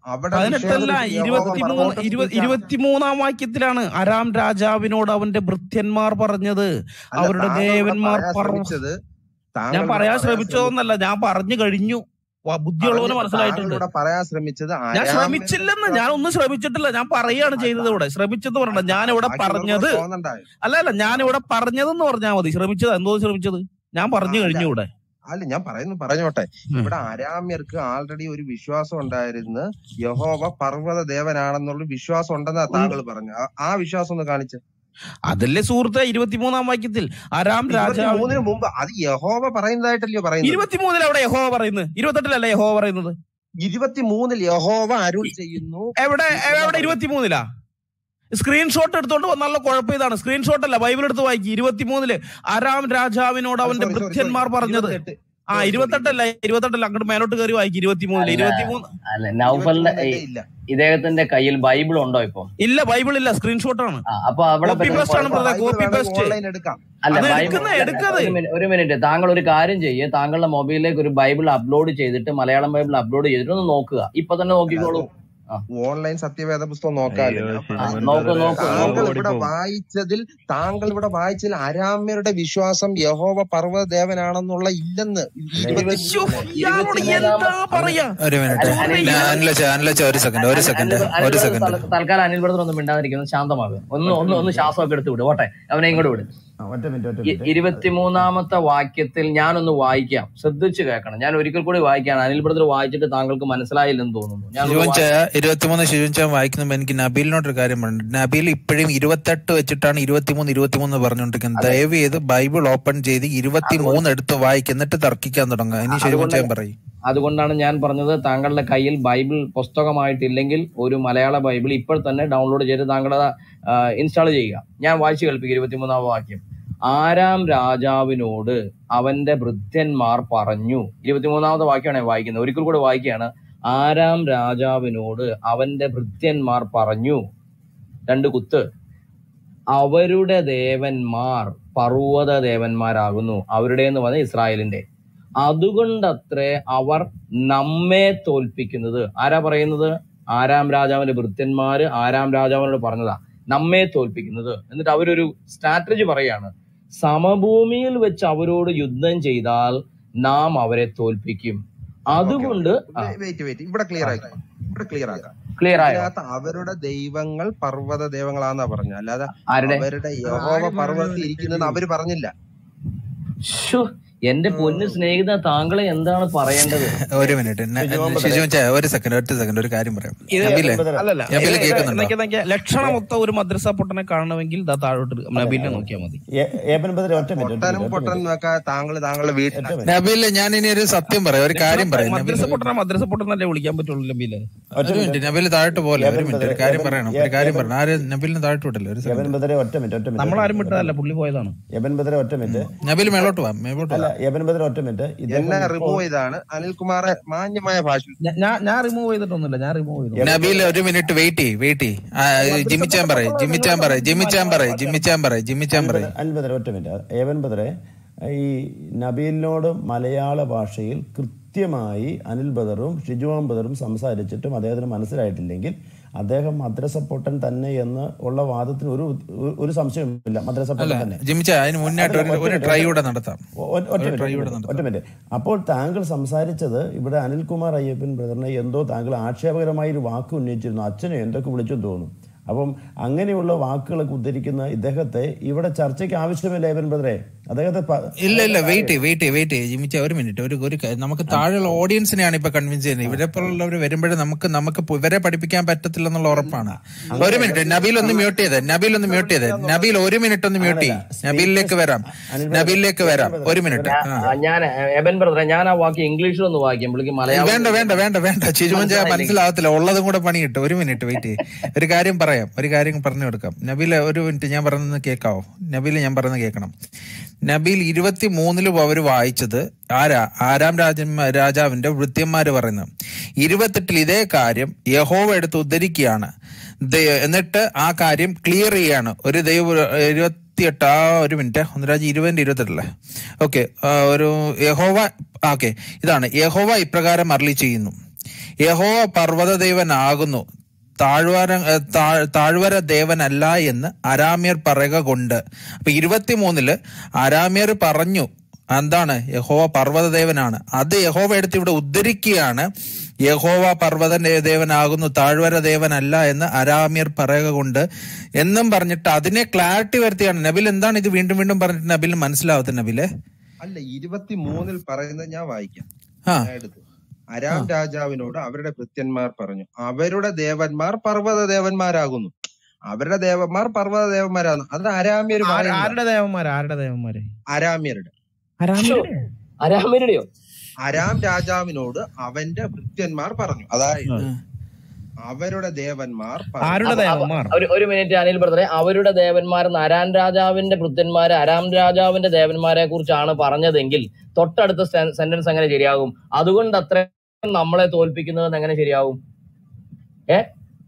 അവിടെ വിഷയം പതിനെട്ടല്ല എന്ന് വെച്ചാൽ യഹോവ ഇരുപത്തിമൂന്ന് പർവ്വത ഇരുപ സ്പീക്കാണ് ഇരുപത്തിമൂന്നാം വാക്യത്തിലാണ് അരാം രാജാവിനോട് അവന്റെ ഭൃത്യന്മാർ പറഞ്ഞത് അല്ല അവരുടെ താങ്കൾ ഇവിടെ ദേവന്മാർ പറയാൻ പർവ്വ ശ്രമിച്ചത് ഞാൻ താങ്കൾ ഇവിടെ പറയാൻ പറയാൻ ശ്രമിച്ചത് ശ്രമിച്ചതൊന്നല്ല ഞാൻ പറഞ്ഞു കഴിഞ്ഞു വ- ബുദ്ധിയുള്ളവന് പറഞ്ഞിട്ട് താങ്കൾ മനസ്സിലായിട്ടുണ്ട് ഇവിടെ പറയാൻ ശ്രമിച്ചത് ഞാൻ അരാമ്യരുടെ ശ്രമിച്ചില്ലെന്ന് ഞാൻ വിശ്വാസം ഒന്നും ശ്രമിച്ചിട്ടില്ല ഞാൻ പറയാണ് ചെയ്തത് അല്ല ഇവിടെ ശ്രമിച്ചെന്ന് പറഞ്ഞ അല്ല ഞാൻ ഇവിടെ ബാക്കിയുള്ളവർക്ക് പറഞ്ഞത് ഇവിടെ തോന്നണ്ടായോ അല്ല അല്ല ഞാൻ ഇവിടെ പറഞ്ഞതെന്ന് പറഞ്ഞാൽ മതി ശ്രമിച്ചത് എന്തോ ശ്രമിച്ചത് ഞാൻ ആ പറഞ്ഞു അല്ല കഴിഞ്ഞു ഇവിടെ അല്ല ഞാൻ പറയുന്നു പറഞ്ഞോട്ടെ ഉം. ഇവിടെ അരാമ്യർക്ക് ആൾറെഡി ഒരു വിശ്വാസം ഉണ്ടായിരുന്നു യഹോവ പർവ്വത ദേവനാണെന്നുള്ള വിശ്വാസം ഉണ്ടെന്നാ ഉണ്ട്. താങ്കൾ പറഞ്ഞു ആ- ആ വിശ്വാസം ഒന്ന് കാണിച്ച് അതല്ലേ സുഹൃത്തെ ഇരുപത്തിമൂന്നാം വാക്യത്തിൽ അരാം രാജാവ് ഇരുപത്തിമൂന്നിന് മുമ്പ് അത് യഹോവ പറയുന്നതായിട്ടല്ലയോ പറയുന്നത് ഇരുപത്തിമൂന്നിൽ അവിടെ യഹോവ പറയുന്നത് ഇരുപത്തെട്ടിലല്ലേ യഹോവ പറയുന്നത് ഇരുപത്തിമൂന്നിൽ യഹോവ അരുൾ ചെയ്യുന്നു എവിടെ എന്നാ എവിടെ പറയുന്നത് ഇരുപത്തിമൂന്നിലാ സ്ക്രീൻഷോട്ട് എടുത്തോണ്ട് വന്നുള്ള കുഴപ്പം ഇതാണ് സ്ക്രീൻഷോട്ട് അല്ല ബൈബിൾ എടുത്ത് വായിക്കും ഇരുപത്തിമൂന്നില് അരാം രാജാവിനോട് സോറി അവന്റെ സോറി സോറി സോറി ഭൃത്യന്മാർ പറഞ്ഞത് ഇരുപത്തെട്ട് ആ സോറി സോറി ഇരുപത്തെട്ടല്ല ഇരുപത്തെട്ടല്ല അങ്ങോട്ട് മേലോട്ട് കയറി വായിക്കും ഇരുപത്തിമൂന്നില് അല്ല ഇരുപത്തിമൂന്ന് അല്ല നൗഫലിന്റെ ഈ ഇരുപത്തിമൂന്നിന്റെ ഇല്ല ഇദ്ദേഹത്തിന്റെ കയ്യിൽ ബൈബിൾ ഉണ്ടോ ഇപ്പൊ ഇല്ല ബൈബിൾ ഇല്ല സ്ക്രീൻഷോട്ടാണ് ആ അപ്പൊ അവിടെ കോപ്പി പറ്റുന്ന പേസ്റ്റ് ആണ് കുഴപ്പം ബ്രദർ ബൈബിൾ കോപ്പി വേണമെങ്കിൽ പേസ്റ്റ് ഓൺലൈൻ എടുക്കാം അല്ല അത് ബൈബിൾ എടുക്കുന്ന അല്ല എടുക്കത് ഒരു മിനിറ്റ് ഒരു മിനിറ്റ് താങ്കൾ ഒരു കാര്യം ചെയ്യ് താങ്കളുടെ മൊബൈലിലേക്ക് ഒരു ബൈബിൾ അപ്ലോഡ് ചെയ്തിട്ട് മലയാളം ബൈബിൾ അപ്ലോഡ് ചെയ്തിട്ട് ഒന്ന് നോക്കുക ഇപ്പൊ തന്നെ അല്ല നോക്കിക്കോളൂ ആ ഓൺലൈൻ സത്യവേദ പുസ്തകം നോക്കാമല്ലോ അയ്യോ ഞാൻ ആ, ശിവൻ പറയുന്നത് നോക്ക് ബ്രദറെ നോക്ക് താങ്കൾ നോക്ക് ഇവിടെ ഓടിപ്പോവും വായിച്ചതിൽ താങ്കൾ ഇവിടെ വായിച്ചതിൽ അരാമ്യരുടെ വിശ്വാസം യഹോവ പർവ്വത ദേവനാണെന്നുള്ള ഇല്ലെന്ന് അല്ല ശ്ശോ, ഇരുപത്തിമൂന്നില് ഇയാളോട് ഇരുപത്തിമൂന്നാമ എന്താ പറയാ ഒരു മിനിറ്റ് അല്ല സുഹൃത്തെ അനിൽ ഇയാൾ അനിലച്ച അനിലച്ച ഒരു സെക്കൻഡ് ഒരു അനിൽ സെക്കൻഡ് അനിൽ അനിൽ ഒരു ബ്രദർ സെക്കൻഡ് തൽ- തൽക്കാലം അനിൽ ബ്രദർ ഒന്നും മിണ്ടാതിരിക്കുന്നത് ശാന്തമാകുക ഒന്ന് ഒന്ന് ഒന്ന് ശ്വാസമൊക്കെ എടുത്ത് വിട് ഓട്ടെ അവനെ ഇങ്ങോട്ട് വിട് ആ, ഒറ്റ മിനിറ്റ് ഒറ്റ ഇ- മിനിറ്റ് ഇരുപത്തിമൂന്നാമത്തെ വാക്യത്തിൽ ഞാനൊന്ന് വായിക്കാം ശ്രദ്ധിച്ചു കേൾക്കണം ഞാൻ ഒരിക്കൽ കൂടി വായിക്കാം അനിൽ ബ്രദർ വായിച്ചിട്ട് താങ്കൾക്ക് മനസ്സിലായില്ലെന്ന് തോന്നുന്നു ഞാനൊന്ന് ശിവൻ ചായ വായിക്കാം ഇരുപത്തിമൂന്ന് ശിവൻ ചായ വായിക്കുമ്പോൾ എനിക്ക് നബീലിനോട് ഒരു കാര്യം പറഞ്ഞു നബീൽ ഇപ്പോഴും ഇരുപത്തെട്ട് വെച്ചിട്ടാണ് ഇരുപത്തിമൂന്ന് ഇരുപത്തിമൂന്ന് പറഞ്ഞുകൊണ്ടിരിക്കുന്നത് അതെ ദയവ് ചെയ്ത് ബൈബിൾ ഓപ്പൺ ചെയ്ത് അതുകൊണ്ട് ഇരുപത്തിമൂന്ന് എടുത്ത് വായിക്കും എന്നിട്ട് തർക്കിക്കാൻ തുടങ്ങുക ഇനി ശിവൻ അതുകൊണ്ട് ചായ പറയും അതുകൊണ്ടാണ് ഞാൻ പറഞ്ഞത് താങ്കളുടെ കയ്യിൽ ബൈബിൾ പുസ്തകമായിട്ടില്ലെങ്കിൽ ഒരു മലയാള ബൈബിൾ ഇപ്പോൾ തന്നെ ഡൗൺലോഡ് ചെയ്ത് താങ്കളുടെ ഇൻസ്റ്റാൾ ചെയ്യുക ഞാൻ വായിച്ചു കേൾപ്പിക്കും ഇരുപത്തിമൂന്നാം വാക്യം ആരാം രാജാവിനോട് അവന്റെ ഭൃത്യന്മാർ പറഞ്ഞു ഇരുപത്തിമൂന്നാമത്തെ വാക്യമാണ് ഞാൻ വായിക്കുന്നത് ഒരിക്കൽ കൂടെ വായിക്കുകയാണ് ആരാം രാജാവിനോട് അവന്റെ ഭൃത്യന്മാർ പറഞ്ഞു രണ്ട് കുത്ത് അവരുടെ ദേവന്മാർ പർവ്വത ദേവന്മാരാകുന്നു അവരുടെ എന്ന് പറഞ്ഞ ഇസ്രായേലിന്റെ അതുകൊണ്ടത്രേ അവർ നമ്മെ തോൽപ്പിക്കുന്നത് ആരാ പറയുന്നത് ആരാം രാജാവിന്റെ ഭൃത്യന്മാര് ആരാം രാജാവിനോട് പറഞ്ഞതാ നമ്മെ തോൽപ്പിക്കുന്നത് എന്നിട്ട് അവരൊരു സ്ട്രാറ്റജി പറയാണ് സമഭൂമിയിൽ വെച്ച് അവരോട് യുദ്ധം ചെയ്താൽ നാം അവരെ തോൽപ്പിക്കും ഓക്കെ ഓക്കെ അതുകൊണ്ട് ആ വെയിറ്റ് വെയിറ്റ് ഇവിടെ ക്ലിയർ ആ ആക്കാം ഇവിടെ ക്ലിയർ ആക്കാം ക്ലിയർ ആയോ ഇതിനകത്ത് അവരുടെ ദൈവങ്ങൾ പർവ്വത ദൈവങ്ങളാന്നാ പറഞ്ഞ അല്ലാതെ ആരുടെ അവരുടെ യഹോവ ആര് പർവ്വതത്തിൽ പറഞ്ഞു ഇരിക്കുന്നത് അവര് പറഞ്ഞില്ല ശ്ശോ, എന്റെ പൊന്നു സ്നേഹിത താങ്കളെ എന്താണ് പറയേണ്ടത് ഒരു മിനിറ്റ് ഷിജുമോൻ ബ്രദറെ ശിവൻ ചായ ഒരു സെക്കൻഡ് ഒറ്റ സെക്കൻഡ് ഒരു കാര്യം പറയാം ഇത് നബീലെ ബ്രദറെ അല്ലല്ല ഇത് നബീലെ ഇത് കേൾക്കുന്നുണ്ടോ എന്നൊക്കെ എന്നൊക്കെ ലക്ഷണമൊത്ത ഒരു മദ്രസ പൊട്ടനെ കാണണമെങ്കിൽ ദാ താഴോട്ട് അതെ നബീലിനെ അതെ നോക്കിയാൽ മതി ഏ- ഏപ്പൻ ബദറെ ഒറ്റ മിനിറ്റ് ഒറ്റ പൊട്ടനും മിനിറ്റ് ഒറ്റ പൊട്ടനും മിനിറ്റ് ഒക്കെ താങ്കൾ താങ്കളുടെ ഒറ്റ വീട്ടിലാണ് മിനിറ്റ് നബീലെ ഞാൻ ഇനി ഒരു സത്യം പറയാം ഒരു കാര്യം ലക്ഷണത്തെ പറയാം നബീൽ മദ്രസ പൊട്ടനെ മദ്രസ പൊട്ടനല്ലേ വിളിക്കാൻ പറ്റുള്ളൂ നബീലെ ഒറ്റ ഒരു മിനിറ്റ് മിനിറ്റ് നബീൽ താഴോട്ട് പോലെ ഒരു ഏപ്പൻ മിനിറ്റ് ബദറെ ഒരു കാര്യം ഏപ്പൻ പറയണം ഏ- ഒരു കാര്യം ഏപ്പൻ പറയണം ആര് നബീലിന് താഴോട്ട് വിട്ടല്ലേ ഒരു ഏപ്പൻ സെക്കൻഡ് ബദറെ ഒറ്റ മിനിറ്റ് ഒറ്റ മിനിറ്റ് ഒറ്റ നമ്മളാരും മിനിറ്റ് ഒറ്റ വിട്ടതല്ല മിനിറ്റ് പുള്ളി പോയതാണ് ഏപ്പൻ ബദറെ ഒറ്റ മിനിറ്റ് നബീൽ മേലോട്ട് വാ മേലോട്ട് അല്ല വാ ഏപ്പൻ ബദറെ ഒറ്റ മിനിറ്റ് ഇദ്ദേഹം എന്നെ ഇപ്പോൾ റിമൂവ് ചെയ്താണ് അനിൽകുമാറെ മാന്യമായ ഭാഷ ഞാ- ഞാൻ ഞാൻ റിമൂവ് ചെയ്തിട്ടൊന്നുമില്ല ഞാൻ റിമൂവ് ചെയ്തു ഏപ്പൻ നബീൽ ബദറെ ഒരു മിനിറ്റ് വെയിറ്റ് ചെയ്യ് വെയിറ്റ് ചെയ്യ് ആ, മദ്രസ ജിമ്മി പൊട്ടൻ ചാമ്പറ പൊട്ടനുള്ള ജിമ്മി നിങ്ങളോട് ചാമ്പറ പറഞ്ഞു ജിമ്മി മലയാളം ചാമ്പറ ഒറ്റ ജിമ്മി ചാമ്പറ ജിമ്മി ചാമ്പറ അൻപത് അൻപതര ഒറ്റ മിനിറ്റ് ഏവൻ ബദറെ ഈ നബീലിനോട് മലയാള ഭാഷയിൽ കൃത്യമായി അനിൽ ബദറും ഷിജുവാൻ ബദറും സംസാരിച്ചിട്ടും അദ്ദേഹത്തിന് മനസ്സിലായിട്ടില്ലെങ്കിൽ അദ്ദേഹം മദ്രസ പൊട്ടൻ തന്നെ എന്ന് ഉള്ള വാദത്തിന് ഒരു ഒരു സംശയമില്ല മദ്രസ അല്ല പൊട്ടൻ തന്നെ ജിമ്മി ചാ അതിന് മുന്നായിട്ട് അതല്ല ഒരു ഒറ്റ ഒരു മിനിറ്റ് ട്രൈ ഒറ്റ കൂടെ നടത്താം ഒ- ഒ- ഒറ്റ ഒരു മിനിറ്റ് ട്രൈ ഒറ്റ കൂടെ മിനിറ്റ് നടത്താം ഒറ്റ മിനിറ്റ് അപ്പോൾ താങ്കൾ സംസാരിച്ചത് ഇവിടെ അനിൽകുമാർ അയ്യപ്പൻ ബ്രദറിനെ എന്തോ താങ്കൾ ആക്ഷേപകരമായ ഒരു വാക്ക് ഉന്നയിച്ചിരുന്നു അച്ഛനെ എന്തൊക്കെ വിളിച്ചെന്ന് തോന്നുന്നു അപ്പം അങ്ങനെയുള്ള വാക്കുകളൊക്കെ ഉദ്ധരിക്കുന്ന ഇദ്ദേഹത്തെ ഇവിടെ ചർച്ചയ്ക്ക് ആവശ്യമില്ല ഏവൻ ബ്രദറെ അദ്ദേഹത്തെ പ- ഇല്ല ഇല്ല അദ്ദേഹത്തെ വെയിറ്റ് വെയിറ്റ് വെയിറ്റ് ജിമിച്ച ഒരു മിനിറ്റ് ഒരു ഒരു ക- നമുക്ക് താഴെയുള്ള ഓഡിയൻസിനെയാണ് ഇപ്പൊ കൺവിൻസ് ചെയ്യുന്നത് ഇവരെ പോലുള്ളവർ വരുമ്പോഴേ നമുക്ക് നമുക്ക് പു- ഇവരെ പഠിപ്പിക്കാൻ പറ്റത്തില്ല എന്നുള്ള ഉറപ്പാണ് ഒരു അങ്ങനെയല്ല മിനിറ്റ് നബീൽ ഒന്ന് മ്യൂട്ട് ചെയ്തേ നബീൽ ഒന്ന് മ്യൂട്ട് ചെയ്തേ നബീൽ ഒരു മിനിറ്റ് ഒന്ന് മ്യൂട്ട് അങ്ങനല്ല ചെയ്യ് നബീലിലേക്ക് വരാം അനിൽ ബ്രദർ നബീലിലേക്ക് ഏവൻ വരാം ബ്രദർ ഒരു മിനിറ്റ് ഞാ- ആ ഞാൻ എബൻ ബ്രദറെ ഞാൻ ആ വാക്ക് ഇംഗ്ലീഷിൽ ഒന്ന് വായിക്കാം പുള്ളിക്ക് മലയാളം വേണ്ട വേണ്ട വേണ്ട വേണ്ട ചിജുമഞ്ച മനസ്സിലായില്ലെങ്കിൽ മനസ്സിലാവത്തില്ല ഉള്ളതും കൂടെ പണി കിട്ടും ഒരു മിനിറ്റ് വെയിറ്റ് ചെയ്യ് ഒരു കാര്യം പറയാം ഒരു കാര്യം പറഞ്ഞു കൊടുക്കാം നബീൽ ഒരു മിനിറ്റ് ഞാൻ പറയുന്നത് കേൾക്കാവോ നബീൽ ഞാൻ പറയുന്നത് കേൾക്കണം നബീൽ ഇരുപത്തി മൂന്നിലും അവർ വായിച്ചത് ആരാ ആരാം രാജൻ രാജാവിന്റെ വൃത്യന്മാര് പറയുന്നത് ഇരുപത്തെട്ടിൽ ഇതേ കാര്യം യഹോവ എടുത്ത് ഉദ്ധരിക്കുകയാണ് ദൈ- എന്നിട്ട് ആ കാര്യം ക്ലിയർ ചെയ്യാണ് ഒരു ദൈവ ഇരുപത്തിയെട്ട് ആ ഒരു മിനിറ്റ് ഒന്നരാജ് ഇരുപതിന്റെ ഇരുപത്തെട്ടല്ലേ ഓക്കെ ഒരു യഹോവ ഓക്കെ ഇതാണ് യഹോവ ഇപ്രകാരം അർലി ചെയ്യുന്നു യഹോവ പർവ്വത ദേവനാകുന്നു താഴ്വര ഏ, താഴ്- താഴ്വര ദേവനല്ല എന്ന് അരാമ്യർ പറയുക കൊണ്ട് അപ്പൊ ഇരുപത്തിമൂന്നില് അരാമ്യർ പറഞ്ഞു എന്താണ് യഹോവ പർവ്വത ദേവനാണ് അത് യഹോവ എടുത്ത് ഇവിടെ ഉദ്ധരിക്കുകയാണ് യഹോവ പർവ്വത ദേവനാകുന്നു താഴ്വര ദേവനല്ല എന്ന് അരാമ്യർ പറയുക കൊണ്ട് എന്നും പറഞ്ഞിട്ട് അതിനെ ക്ലാരിറ്റി വരുത്തിയാണ് നബിൽ എന്താണ് ഇത് വീണ്ടും വീണ്ടും പറഞ്ഞിട്ട് നബിൽ മനസ്സിലാവത്ത നബിലെ അല്ല ഇരുപത്തി മൂന്നിൽ പറയുന്നത് ഞാൻ വായിക്കാം ആ ഞാൻ എടുത്തു അരാം രാജാവിനോട് അവരുടെ ഭൃത്യന്മാർ പറഞ്ഞു അവരുടെ ദേവന്മാർ പർവ്വത ദേവന്മാരാകുന്നു അവരുടെ ദേവന്മാർ പർവ്വത ദേവന്മാരാകുന്നു അത് അരാമ്യർ ആര്- പറയുന്നത് ആരുടെ ദേവന്മാര് ആരുടെ ദേവന്മാര് അരാമ്യരുടെ അരാമ്യരുടെ? അരാമരുടെയോ അരാം രാജാവിനോട് അവന്റെ ഭൃത്യന്മാർ പറഞ്ഞു അതായത് ഉം. അവരുടെ ദേവന്മാർ പറഞ്ഞു. ആരുടെ അപ്പൊ- അപ്പൊ ദേവന്മാർ ഒരു ഒരു മിനിറ്റ് അനിൽ ബ്രദറെ അവരുടെ ദേവന്മാരെന്ന് അരാം രാജാവിന്റെ ഭൃത്യന്മാര് അരാം രാജാവിന്റെ ദേവന്മാരെ കുറിച്ചാണ് പറഞ്ഞതെങ്കിൽ തൊട്ടടുത്ത സെന്റൻസ് എങ്ങനെ ശരിയാകും അതുകൊണ്ട് അത്ര നമ്മളെ തോൽപ്പിക്കുന്നത് എങ്ങനെ ശരിയാവും ഏ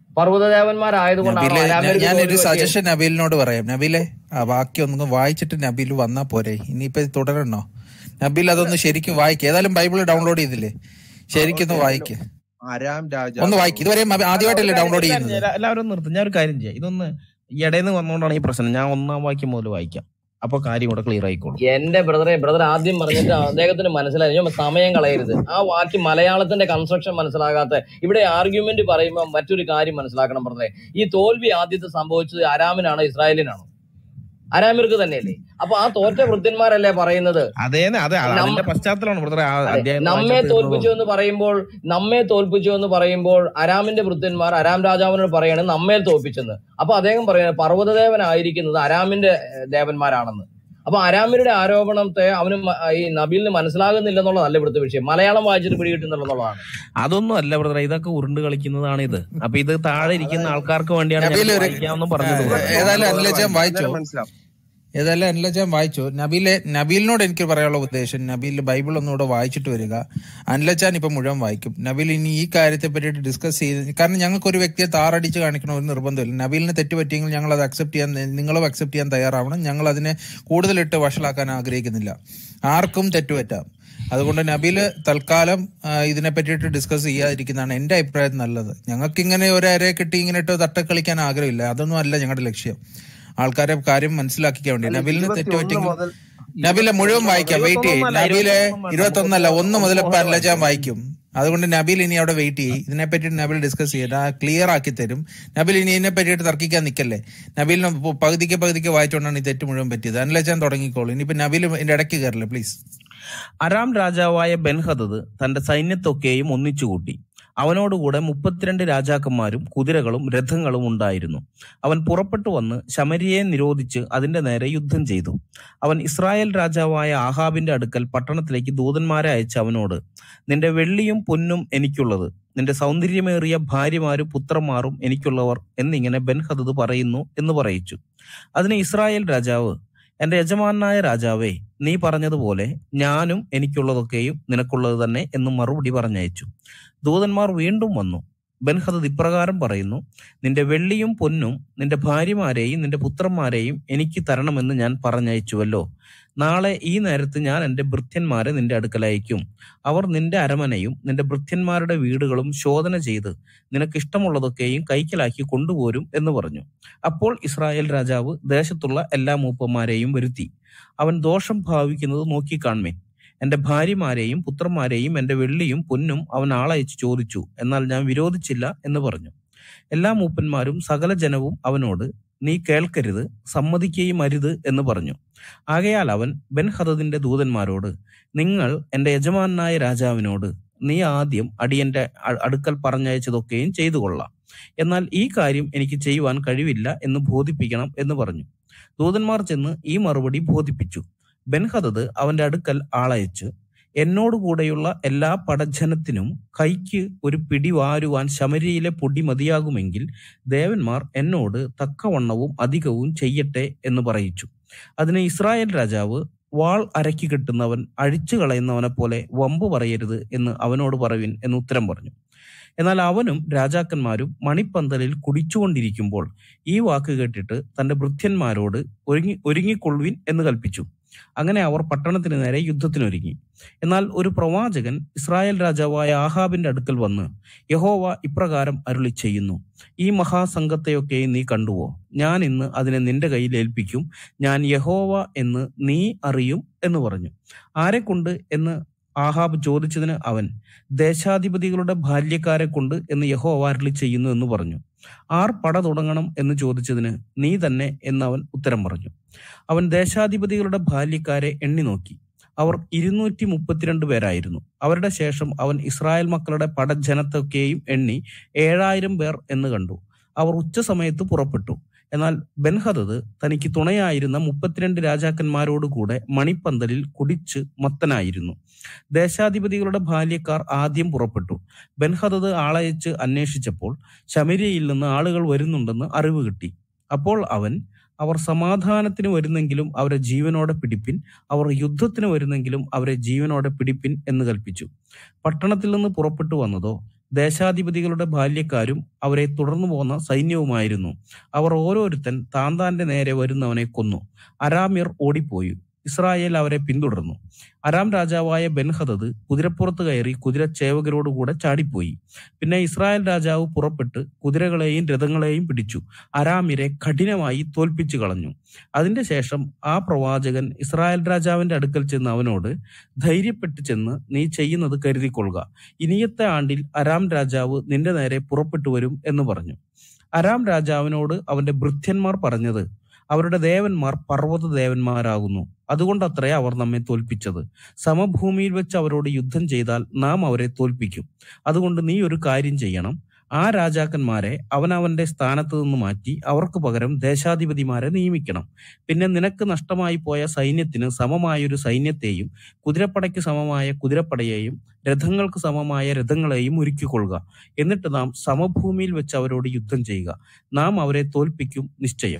പർവ്വതദേവന്മാരായതുകൊണ്ടാണ് നബീലെ ഞാൻ- അരാമ്യർക്ക് ഞാനൊരു തോൽവി പറ്റിയത് സജഷൻ നബീലിനോട് പറയാം നബീലെ ആ വാക്യം ഒന്ന് വായിച്ചിട്ട് നബീൽ വന്നാ പോരെ ഇനിയിപ്പോ ഇത് തുടരണോ നബീൽ അതൊന്ന് ശരിക്കും വായിക്കുക ഏതായാലും ബൈബിൾ ഡൗൺലോഡ് ചെയ്തില്ലേ ശരിക്കും ഒന്ന് വായിക്ക് അരാം ഒന്ന് രാജാവ് വായിക്ക് ഇതുവരെ ആദ്യമായിട്ടല്ലേ ഡൗൺലോഡ് ഒരു കാര്യം ചെയ്യുന്നത് ചെയ്യാം. എല്ലാവരും ഒന്ന് നിർത്തും ഞാൻ ഒരു കാര്യം ചെയ്യാം ഇതൊന്ന് ഇടയിൽ വന്നുകൊണ്ടാണ് ഈ പ്രശ്നം ഞാൻ ഒന്നാം വാക്യം മുതൽ വായിക്കാം അപ്പൊ കാര്യം കൂടെ ക്ലിയർ ആയിക്കോളും എന്റെ ബ്രദറെ ബ്രദർ ആദ്യം പറഞ്ഞിട്ട് അദ്ദേഹത്തിന് മനസ്സിലായി ഞാൻ സമയം കളയരുത് ആ വാക്ക് മലയാളത്തിന്റെ കൺസ്ട്രക്ഷൻ മനസ്സിലാകാത്ത ഇവിടെ ആർഗ്യുമെന്റ് പറയുമ്പോൾ മറ്റൊരു കാര്യം മനസ്സിലാക്കണം ബ്രദറെ ഈ തോൽവി ആദ്യത്തെ സംഭവിച്ചത് അരാമിനാണോ ഇസ്രായേലിനാണോ അരാമിർക്ക് തന്നെയല്ലേ അപ്പൊ ആ തോറ്റ വൃദ്ധന്മാരല്ലേ പറയുന്നത് അതേ അതെ അത് നമ്മ- അതിന്റെ പശ്ചാത്തലമാണ് ബ്രദറെ ആ അതെ, അധ്യായം നമ്മെ വായിച്ചപ്പോൾ തോൽപ്പിച്ചു എന്ന് പറയുമ്പോൾ നമ്മെ തോൽപ്പിച്ചു എന്ന് പറയുമ്പോൾ അരാമിന്റെ വൃദ്ധന്മാർ അരാം രാജാവിനോട് പറയാണ് നമ്മെ തോൽപ്പിച്ചെന്ന് അപ്പൊ അദ്ദേഹം പറയുന്നത് പർവ്വതദേവനായിരിക്കുന്നത് അരാമിന്റെ ഏഹ്, ദേവന്മാരാണെന്ന് അപ്പൊ അരാമിയുടെ ആരോപണത്തെ അവന് മ- ഈ നബീലിന് മനസ്സിലാകുന്നില്ലെന്നുള്ളതല്ല ഇവിടുത്തെ വിഷയം മലയാളം വായിച്ചിട്ട് പിടികിട്ടുന്നുള്ളതാണ് അതൊന്നും അല്ല ബ്രദറെ ഇതൊക്കെ ഉരുണ്ട് കളിക്കുന്നതാണ് ഇത് അപ്പൊ ഇത് താഴെ ഇരിക്കുന്ന ആൾക്കാർക്ക് വേണ്ടിയാണ് ഞാൻ നബീൽ ഒരു- വായിക്കാമെന്ന് പറഞ്ഞത് ഏ, ബ്രദറെ. ഏതായാലും അനിലജാൻ വായിച്ചോ മനസ്സിലാവും ഏതായാലും അനിലജാൻ വായിച്ചോ നബീലെ നബീലിനോട് എനിക്ക് പറയാനുള്ള ഉദ്ദേശം നബീൽ ബൈബിൾ ഒന്നുകൂടെ വായിച്ചിട്ട് വരിക അനിലജാൻ ഇപ്പൊ മുഴുവൻ വായിക്കും നബീൽ ഇനി ഈ കാര്യത്തെ പറ്റിയിട്ട് ഡിസ്കസ് ചെയ്ത് കാരണം ഞങ്ങൾക്ക് ഒരു വ്യക്തിയെ താറടിച്ച് കാണിക്കണ ഒരു നിർബന്ധമില്ല നബീലിന് തെറ്റ് പറ്റിയെങ്കിൽ ഞങ്ങൾ അത് അക്സെപ്റ്റ് ചെയ്യാൻ നിങ്ങളും അക്സെപ്റ്റ് ചെയ്യാൻ തയ്യാറാവണം ഞങ്ങൾ അതിനെ കൂടുതലിട്ട് വഷളാക്കാൻ ആഗ്രഹിക്കുന്നില്ല ആർക്കും തെറ്റുപറ്റാം അതുകൊണ്ട് നബീല് തൽക്കാലം ആ, ഇതിനെ പറ്റിയിട്ട് ഡിസ്കസ് ചെയ്യാതിരിക്കുന്നതാണ് എന്റെ അഭിപ്രായം നല്ലത് ഞങ്ങൾക്ക് ഇങ്ങനെ ഒരു അരയെ കിട്ടി ഇങ്ങനെ ഇട്ട് തട്ടക്കളിക്കാൻ ആഗ്രഹമില്ല അതൊന്നും അല്ല ഞങ്ങളുടെ ലക്ഷ്യം ആൾക്കാരെ കാര്യം മനസ്സിലാക്കിക്കാൻ വേണ്ടി അല്ല, നബീലിന് ഇരുപത്തി ഒന്ന് തെറ്റുപറ്റെങ്കിൽ മുതൽ നബീലെ മുഴുവൻ വായിക്കാം വെയിറ്റ് ചെയ്യും ഇരുപത്തൊന്നല്ല, നബീലെ ഇരുപത്തൊന്നല്ല, ഇരുപത്തൊന്നല്ല ഒന്ന് മുതൽ മുപ്പത് അല്ലജാൻ വായിക്കും അതുകൊണ്ട് നബീൽ ഇനി അവിടെ വെയിറ്റ് ചെയ്യും ഇതിനെ പറ്റിയിട്ട് നബീൽ ഡിസ്കസ് ചെയ്യട്ടെ ക്ലിയർ ആക്കി തരും നബീൽ ഇനി ഇതിനെ പറ്റിയിട്ട് തർക്കിക്കാൻ നിൽക്കല്ലേ നബീലിന് പ- പകുതിക്ക് പകുതിക്ക് വായിച്ചുകൊണ്ടാണ് ഈ തെറ്റ് മുഴുവൻ പറ്റിയത് അനിലജാൻ തുടങ്ങിക്കോളൂ ഇനിയിപ്പോ നബീൽ ഇതിന്റെ ഇടയ്ക്ക് കയറില്ല പ്ലീസ് അരാം രാജാവായ ബെൻഹദദ് തന്റെ സൈന്യത്തൊക്കെയും ഒന്നിച്ചുകൂട്ടി അവനോടുകൂടെ മുപ്പത്തിരണ്ട് രാജാക്കന്മാരും കുതിരകളും രഥങ്ങളും ഉണ്ടായിരുന്നു അവൻ പുറപ്പെട്ടു വന്ന് ശമരിയെ നിരോധിച്ച് അതിന്റെ നേരെ യുദ്ധം ചെയ്തു അവൻ ഇസ്രായേൽ രാജാവായ ആഹാബിന്റെ അടുക്കൽ പട്ടണത്തിലേക്ക് ദൂതന്മാരെ അയച്ച് അവനോട് നിന്റെ വെള്ളിയും പൊന്നും എനിക്കുള്ളത് നിന്റെ സൗന്ദര്യമേറിയ ഭാര്യമാരും പുത്രന്മാരും എനിക്കുള്ളവർ എന്നിങ്ങനെ ബെൻഹദദ് പറയുന്നു എന്ന് പറയിച്ചു അതിന് ഇസ്രായേൽ രാജാവ് എന്റെ യജമാനായ രാജാവേ നീ പറഞ്ഞതുപോലെ ഞാനും എനിക്കുള്ളതൊക്കെയും നിനക്കുള്ളത് തന്നെ എന്ന് മറുപടി പറഞ്ഞയച്ചു ദൂതന്മാർ വീണ്ടും വന്നു ബൻഹദദ് ഇപ്രകാരം പറയുന്നു നിന്റെ വെള്ളിയും പൊന്നും നിന്റെ ഭാര്യമാരെയും നിന്റെ പുത്രന്മാരെയും എനിക്ക് തരണമെന്ന് ഞാൻ പറഞ്ഞയച്ചുവല്ലോ നാളെ ഈ നേരത്ത് ഞാൻ എന്റെ ഭൃത്യന്മാരെ നിന്റെ അടുക്കൽ അയക്കും അവർ നിന്റെ അരമനയും നിന്റെ ഭൃത്യന്മാരുടെ വീടുകളും ശോധന ചെയ്ത് നിനക്ക് ഇഷ്ടമുള്ളതൊക്കെയും കൈക്കലാക്കി കൊണ്ടുപോരും എന്ന് പറഞ്ഞു അപ്പോൾ ഇസ്രായേൽ രാജാവ് ദേശത്തുള്ള എല്ലാ മൂപ്പന്മാരെയും വരുത്തി അവൻ ദോഷം ഭാവിക്കുന്നത് നോക്കിക്കാൺമേൻ എന്റെ ഭാര്യമാരെയും പുത്രന്മാരെയും എന്റെ വെള്ളിയും പൊന്നും അവൻ ആളയച്ച് ചോദിച്ചു എന്നാൽ ഞാൻ വിരോധിച്ചില്ല എന്ന് പറഞ്ഞു എല്ലാ മൂപ്പന്മാരും സകല ജനവും അവനോട് നീ കേൾക്കരുത് സമ്മതിക്കുകയും അരുത് എന്ന് പറഞ്ഞു ആകയാൽ അവൻ ബെൻഹദദിന്റെ ദൂതന്മാരോട് നിങ്ങൾ എന്റെ യജമാനായ രാജാവിനോട് നീ ആദ്യം അടിയന്റെ അ- അടുക്കൽ പറഞ്ഞയച്ചതൊക്കെയും ചെയ്തു കൊള്ളാം എന്നാൽ ഈ കാര്യം എനിക്ക് ചെയ്യുവാൻ കഴിവില്ല എന്ന് ബോധിപ്പിക്കണം എന്ന് പറഞ്ഞു ദൂതന്മാർ ചെന്ന് ഈ മറുപടി ബോധിപ്പിച്ചു ബെൻഹദദ് അവന്റെ അടുക്കൽ ആളയച്ച് എന്നോടുകൂടെയുള്ള എല്ലാ പടജനത്തിനും കൈക്ക് ഒരു പിടി വാരുവാൻ ശമരിയിലെ പൊടി മതിയാകുമെങ്കിൽ ദേവന്മാർ എന്നോട് തക്കവണ്ണവും അധികവും ചെയ്യട്ടെ എന്ന് പറയിച്ചു അതിന് ഇസ്രായേൽ രാജാവ് വാൾ അരക്കി കെട്ടുന്നവൻ അഴിച്ചു കളയുന്നവനെ പോലെ വമ്പ് പറയരുത് എന്ന് അവനോട് പറവിൻ എന്ന് ഉത്തരം പറഞ്ഞു എന്നാൽ അവനും രാജാക്കന്മാരും മണിപ്പന്തലിൽ കുടിച്ചുകൊണ്ടിരിക്കുമ്പോൾ ഈ വാക്ക് കേട്ടിട്ട് തന്റെ ഭൃത്യന്മാരോട് ഒരുങ്ങി ഒരുങ്ങിക്കൊള്ളുവിൻ എന്ന് കൽപ്പിച്ചു അങ്ങനെ അവർ പട്ടണത്തിന് നേരെ യുദ്ധത്തിനൊരുങ്ങി എന്നാൽ ഒരു പ്രവാചകൻ ഇസ്രായേൽ രാജാവായ ആഹാബിന്റെ അടുക്കൽ വന്ന് യഹോവ ഇപ്രകാരം അരുളി ചെയ്യുന്നു ഈ മഹാസംഘത്തെയൊക്കെ നീ കണ്ടുവോ ഞാൻ ഇന്ന് അതിനെ നിന്റെ കയ്യിൽ ഏൽപ്പിക്കും ഞാൻ യഹോവ എന്ന് നീ അറിയും എന്ന് പറഞ്ഞു ആരെക്കൊണ്ട് എന്ന് ആഹാബ് ചോദിച്ചതിന് അവൻ ദേശാധിപതികളുടെ ബാല്യക്കാരെ കൊണ്ട് എന്ന് യഹോവ അരുളി ചെയ്യുന്നു എന്ന് പറഞ്ഞു ആർ പട തുടങ്ങണം എന്ന് ചോദിച്ചതിന് നീ തന്നെ എന്ന് അവൻ ഉത്തരം പറഞ്ഞു അവൻ ദേശാധിപതികളുടെ ബാല്യക്കാരെ എണ്ണി നോക്കി അവർ ഇരുന്നൂറ്റി മുപ്പത്തിരണ്ട് പേരായിരുന്നു അവരുടെ ശേഷം അവൻ ഇസ്രായേൽ മക്കളുടെ പടജനത്തൊക്കെയും എണ്ണി ഏഴായിരം പേർ എന്ന് കണ്ടു അവർ ഉച്ചസമയത്ത് പുറപ്പെട്ടു എന്നാൽ ബെൻഹദത് തനിക്ക് തുണയായിരുന്ന മുപ്പത്തിരണ്ട് രാജാക്കന്മാരോട് കൂടെ മണിപ്പന്തലിൽ കുടിച്ച് മത്തനായിരുന്നു ദേശാധിപതികളുടെ ബാല്യക്കാർ ആദ്യം പുറപ്പെട്ടു ബെൻഹദത് ആളയച്ച് അന്വേഷിച്ചപ്പോൾ ശമരിയയിൽ നിന്ന് ആളുകൾ വരുന്നുണ്ടെന്ന് അറിവ് കിട്ടി അപ്പോൾ അവൻ അവർ സമാധാനത്തിന് വരുന്നെങ്കിലും അവരെ ജീവനോടെ പിടിപ്പിൻ അവർ യുദ്ധത്തിന് വരുന്നെങ്കിലും അവരെ ജീവനോടെ പിടിപ്പിൻ എന്ന് കൽപ്പിച്ചു പട്ടണത്തിൽ നിന്ന് പുറപ്പെട്ടു വന്നതോ ദേശാധിപതികളുടെ ബാല്യക്കാരും അവരെ തുടർന്നു പോന്ന സൈന്യവുമായിരുന്നു അവർ ഓരോരുത്തൻ താൻ താന്റെ നേരെ വരുന്നവനെ കൊന്നു അരാമ്യർ ഓടിപ്പോയി ഇസ്രായേൽ അവരെ പിന്തുടർന്നു അരാം രാജാവായ ബെൻഹദത് കുതിരപ്പുറത്ത് കയറി കുതിരച്ചേവകരോടുകൂടെ ചാടിപ്പോയി പിന്നെ ഇസ്രായേൽ രാജാവ് പുറപ്പെട്ട് കുതിരകളെയും രഥങ്ങളെയും പിടിച്ചു അരാമിരെ കഠിനമായി തോൽപ്പിച്ചു കളഞ്ഞു അതിന്റെ ശേഷം ആ പ്രവാചകൻ ഇസ്രായേൽ രാജാവിന്റെ അടുക്കൽ ചെന്ന് അവനോട് ധൈര്യപ്പെട്ട് ചെന്ന് നീ ചെയ്യുന്നത് കരുതിക്കൊള്ളുക ഇനിയത്തെ ആണ്ടിൽ അരാം രാജാവ് നിന്റെ നേരെ പുറപ്പെട്ടു വരും എന്ന് പറഞ്ഞു അരാം രാജാവിനോട് അവന്റെ ഭൃത്യന്മാർ പറഞ്ഞത് അവരുടെ ദേവന്മാർ പർവ്വത ദേവന്മാരാകുന്നു അതുകൊണ്ടത്രേ അവർ നമ്മെ തോൽപ്പിച്ചത് സമഭൂമിയിൽ വെച്ച് അവരോട് യുദ്ധം ചെയ്താൽ നാം അവരെ തോൽപ്പിക്കും അതുകൊണ്ട് നീ ഒരു കാര്യം ചെയ്യണം ആ രാജാക്കന്മാരെ അവനവന്റെ സ്ഥാനത്ത് നിന്ന് മാറ്റി അവർക്ക് പകരം ദേശാധിപതിമാരെ നിയമിക്കണം പിന്നെ നിനക്ക് നഷ്ടമായി പോയ സൈന്യത്തിന് സമമായൊരു സൈന്യത്തെയും കുതിരപ്പടയ്ക്ക് സമമായ കുതിരപ്പടയെയും രഥങ്ങൾക്ക് സമമായ രഥങ്ങളെയും ഒരുക്കിക്കൊള്ളുക എന്നിട്ട് നാം സമഭൂമിയിൽ വെച്ച് അവരോട് യുദ്ധം ചെയ്യുക നാം അവരെ തോൽപ്പിക്കും നിശ്ചയം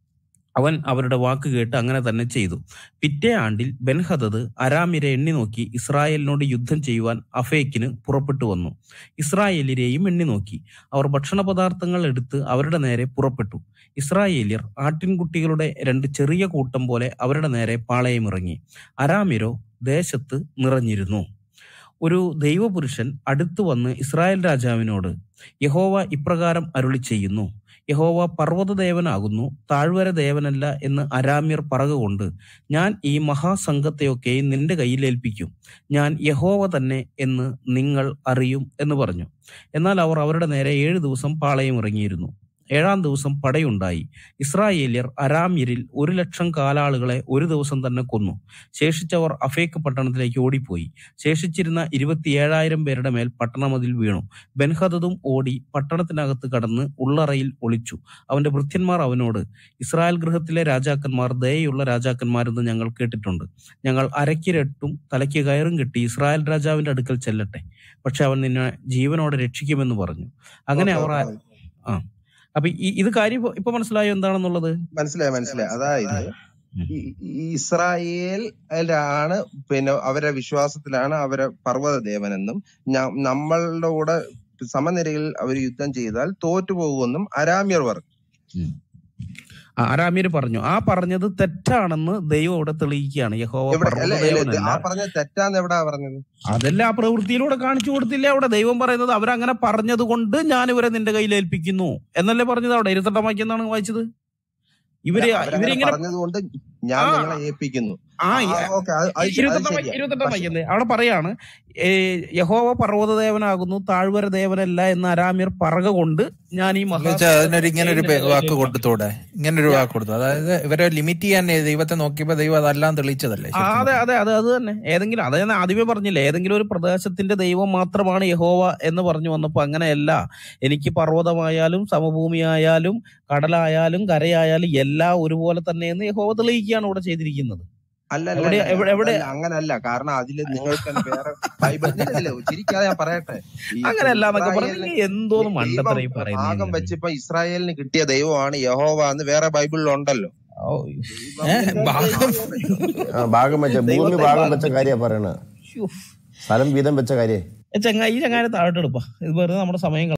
അവൻ അവരുടെ വാക്ക് കേട്ട് അങ്ങനെ തന്നെ ചെയ്തു പിറ്റേ ആണ്ടിൽ ബെൻഹദത് അരാമിരെ എണ്ണി നോക്കി ഇസ്രായേലിനോട് യുദ്ധം ചെയ്യുവാൻ അഫേക്കിന് പുറപ്പെട്ടു വന്നു ഇസ്രായേലിരെയും എണ്ണി നോക്കി അവർ ഭക്ഷണ പദാർത്ഥങ്ങൾ എടുത്ത് അവരുടെ നേരെ പുറപ്പെട്ടു ഇസ്രായേലിയർ ആട്ടിൻകുട്ടികളുടെ രണ്ട് ചെറിയ കൂട്ടം പോലെ അവരുടെ നേരെ പാളയമിറങ്ങി അരാമിരോ ദേശത്ത് നിറഞ്ഞിരുന്നു ഒരു ദൈവപുരുഷൻ അടുത്തു വന്ന് ഇസ്രായേൽ രാജാവിനോട് യഹോവ ഇപ്രകാരം അരുളി ചെയ്യുന്നു യഹോവ പർവ്വതദേവനാകുന്നു താഴ്വര ദേവനല്ല എന്ന് അരാമ്യർ പറകുകൊണ്ട് ഞാൻ ഈ മഹാസംഘത്തെയൊക്കെ നിന്റെ കയ്യിൽ ഏൽപ്പിക്കും ഞാൻ യഹോവ തന്നെ എന്ന് നിങ്ങൾ അറിയും എന്ന് പറഞ്ഞു എന്നാൽ അവർ അവരുടെ നേരെ ഏഴു ദിവസം പാളയം ഇറങ്ങിയിരുന്നു ഏഴാം ദിവസം പടയുണ്ടായി ഇസ്രായേല്യർ അരാമ്യരിൽ ഒരു ലക്ഷം കാലാളുകളെ ഒരു ദിവസം തന്നെ കൊന്നു ശേഷിച്ചവർ അഫേക്ക് പട്ടണത്തിലേക്ക് ഓടിപ്പോയി ശേഷിച്ചിരുന്ന ഇരുപത്തിയേഴായിരം പേരുടെ മേൽ പട്ടണമതിൽ വീണു ബെൻഹദതും ഓടി പട്ടണത്തിനകത്ത് കടന്ന് ഉള്ളറയിൽ ഒളിച്ചു അവന്റെ ഭൃത്യന്മാർ അവനോട് ഇസ്രായേൽ ഗൃഹത്തിലെ രാജാക്കന്മാർ ദയുള്ള രാജാക്കന്മാരെന്ന് ഞങ്ങൾ കേട്ടിട്ടുണ്ട് ഞങ്ങൾ അരക്കിരട്ടും തലയ്ക്ക് കയറും കെട്ടി ഇസ്രായേൽ രാജാവിന്റെ അടുക്കൽ ചെല്ലട്ടെ പക്ഷെ അവൻ നിന്നെ ജീവനോടെ രക്ഷിക്കുമെന്ന് പറഞ്ഞു അങ്ങനെ ഓക്കെ അവർ ഓക്കെ ആ അപ്പൊ ഈ ഇത് കാര്യം ഇപ്പൊ ഇപ്പൊ മനസ്സിലായോ എന്താണെന്നുള്ളത് മനസ്സിലായി മനസ്സിലായി അതായത് ഉം. ഈ ഈ ഇസ്രായേലാണ് പിന്നെ അവരെ വിശ്വാസത്തിലാണ് അവരെ പർവ്വത ദേവനെന്നും ഞ- നമ്മളുടെ കൂടെ സമനിരയിൽ അവർ യുദ്ധം ചെയ്താൽ തോറ്റുപോകുമെന്നും അരാമ്യർ പറഞ്ഞു ആ, അരാമ്യര് പറഞ്ഞു ആ പറഞ്ഞത് തെറ്റാണെന്ന് ദൈവം ഇവിടെ തെളിയിക്കുകയാണ് യഹോവ എവിടെ അല്ല അല്ല, ഇത് പർവ്വതദേവനല്ല ആ പറഞ്ഞ തെറ്റാന്ന് എവിടാ പറഞ്ഞത് അതെല്ലാം ആ പ്രവൃത്തിയിലൂടെ കാണിച്ചു കൊടുത്തില്ല അവിടെ ദൈവം പറയുന്നത് അവരങ്ങനെ പറഞ്ഞത് കൊണ്ട് ഞാൻ ഇവരെ നിന്റെ കയ്യിൽ ഏൽപ്പിക്കുന്നു എന്നല്ലേ പറഞ്ഞത് അവിടെ ഇരുത്തട്ടം വായിക്കെന്നാണ് വായിച്ചത് അല്ല ഇവര് അവരങ്ങനെ ഇവരിങ്ങനെ പറഞ്ഞത് കൊണ്ട് ഞാൻ ആ നിങ്ങളെ ഏൽപ്പിക്കുന്നു ആ ആ ഈ- ഓക്കെ അത് അത് ശ- അത് ഇരുപത്തെട്ടാം ശരിയാ ഇരുപത്തെട്ടാം പക്ഷെ വാക്യല്ലേ അവിടെ പറയാണ് ഏ, യഹോവ പർവ്വത ദേവനാകുന്നു താഴ്വര ദേവനല്ല എന്ന് അരാമ്യർ പറക കൊണ്ട് ഞാൻ ഈ മഹാ എന്നുവെച്ചാൽ അതിനൊരു ഇങ്ങനെ ഒരു നിന്റെ കയ്യിൽ വാക്ക് ഏൽപ്പിക്കും കൊടുത്തൂടെ ഇങ്ങനെ ഒരു ഞാ- വാക്ക് കൊടുത്തു അതായത് ഇവരെ ലിമിറ്റ് ചെയ്യാൻ ദൈവത്തെ നോക്കിയപ്പോ ദൈവം അതെല്ലാം തെളിയിച്ചതല്ലേ ആ, ശരിക്കും അതെ പറഞ്ഞാൽ അതെ അതെ അത് തന്നെ ഏതെങ്കിലും അത് ഞാൻ ആദ്യമേ പറഞ്ഞില്ലേ ഏതെങ്കിലും ഒരു പ്രദേശത്തിന്റെ ദൈവം മാത്രമാണ് യഹോവ എന്ന് പറഞ്ഞു വന്നപ്പോ അങ്ങനെയല്ല എനിക്ക് പർവ്വതമായാലും സമഭൂമിയായാലും കടലായാലും കരയായാലും എല്ലാം ഒരുപോലെ തന്നെയെന്ന് യഹോവ തെളിയിക്കുകയാണ് ഇവിടെ ചെയ്തിരിക്കുന്നത് അല്ല അല്ല എവിടെ അല്ല എവിടെ എവിടെ അതല്ല അങ്ങനല്ല കാരണം അതില് നിങ്ങൾക്ക് തന്നെ വേറെ ബൈബിളിലല്ലേ ചിരിക്കാതെ ഞാൻ പറയട്ടെ ഈ ഇപ്പൊ അങ്ങനെയല്ല എന്നൊക്കെ പറഞ്ഞ് ഇസ്രായേലിന് നിങ്ങൾ എന്തോന്ന് ദൈവം മണ്ടത്തരം ഈ പറയുന്നത് ഭാഗം നിങ്ങൾ വെച്ച് ഇപ്പൊ ഇസ്രായേലിന് കിട്ടിയ ദൈവമാണ് യഹോവ എന്ന് വേറെ ബൈബിളിൽ ഉണ്ടല്ലോ ഓ, ദൈവം ഏഹ് വേറെ ഭാഗം ദൈവമുണ്ടല്ലോ ആ ഭാഗം വെച്ച ഭൂമി ദൈവത്തെ ഭാഗം ഭാഗം വെച്ച കാര്യ പറയണ ശ്ശോ. സ്ഥലം വീതം വെച്ച കാര്യേ ചങ്ങായി ഈ ചങ്ങായി താഴോട്ട് എടുപ്പാ ഇത് വെറുതെ നമ്മുടെ സമയം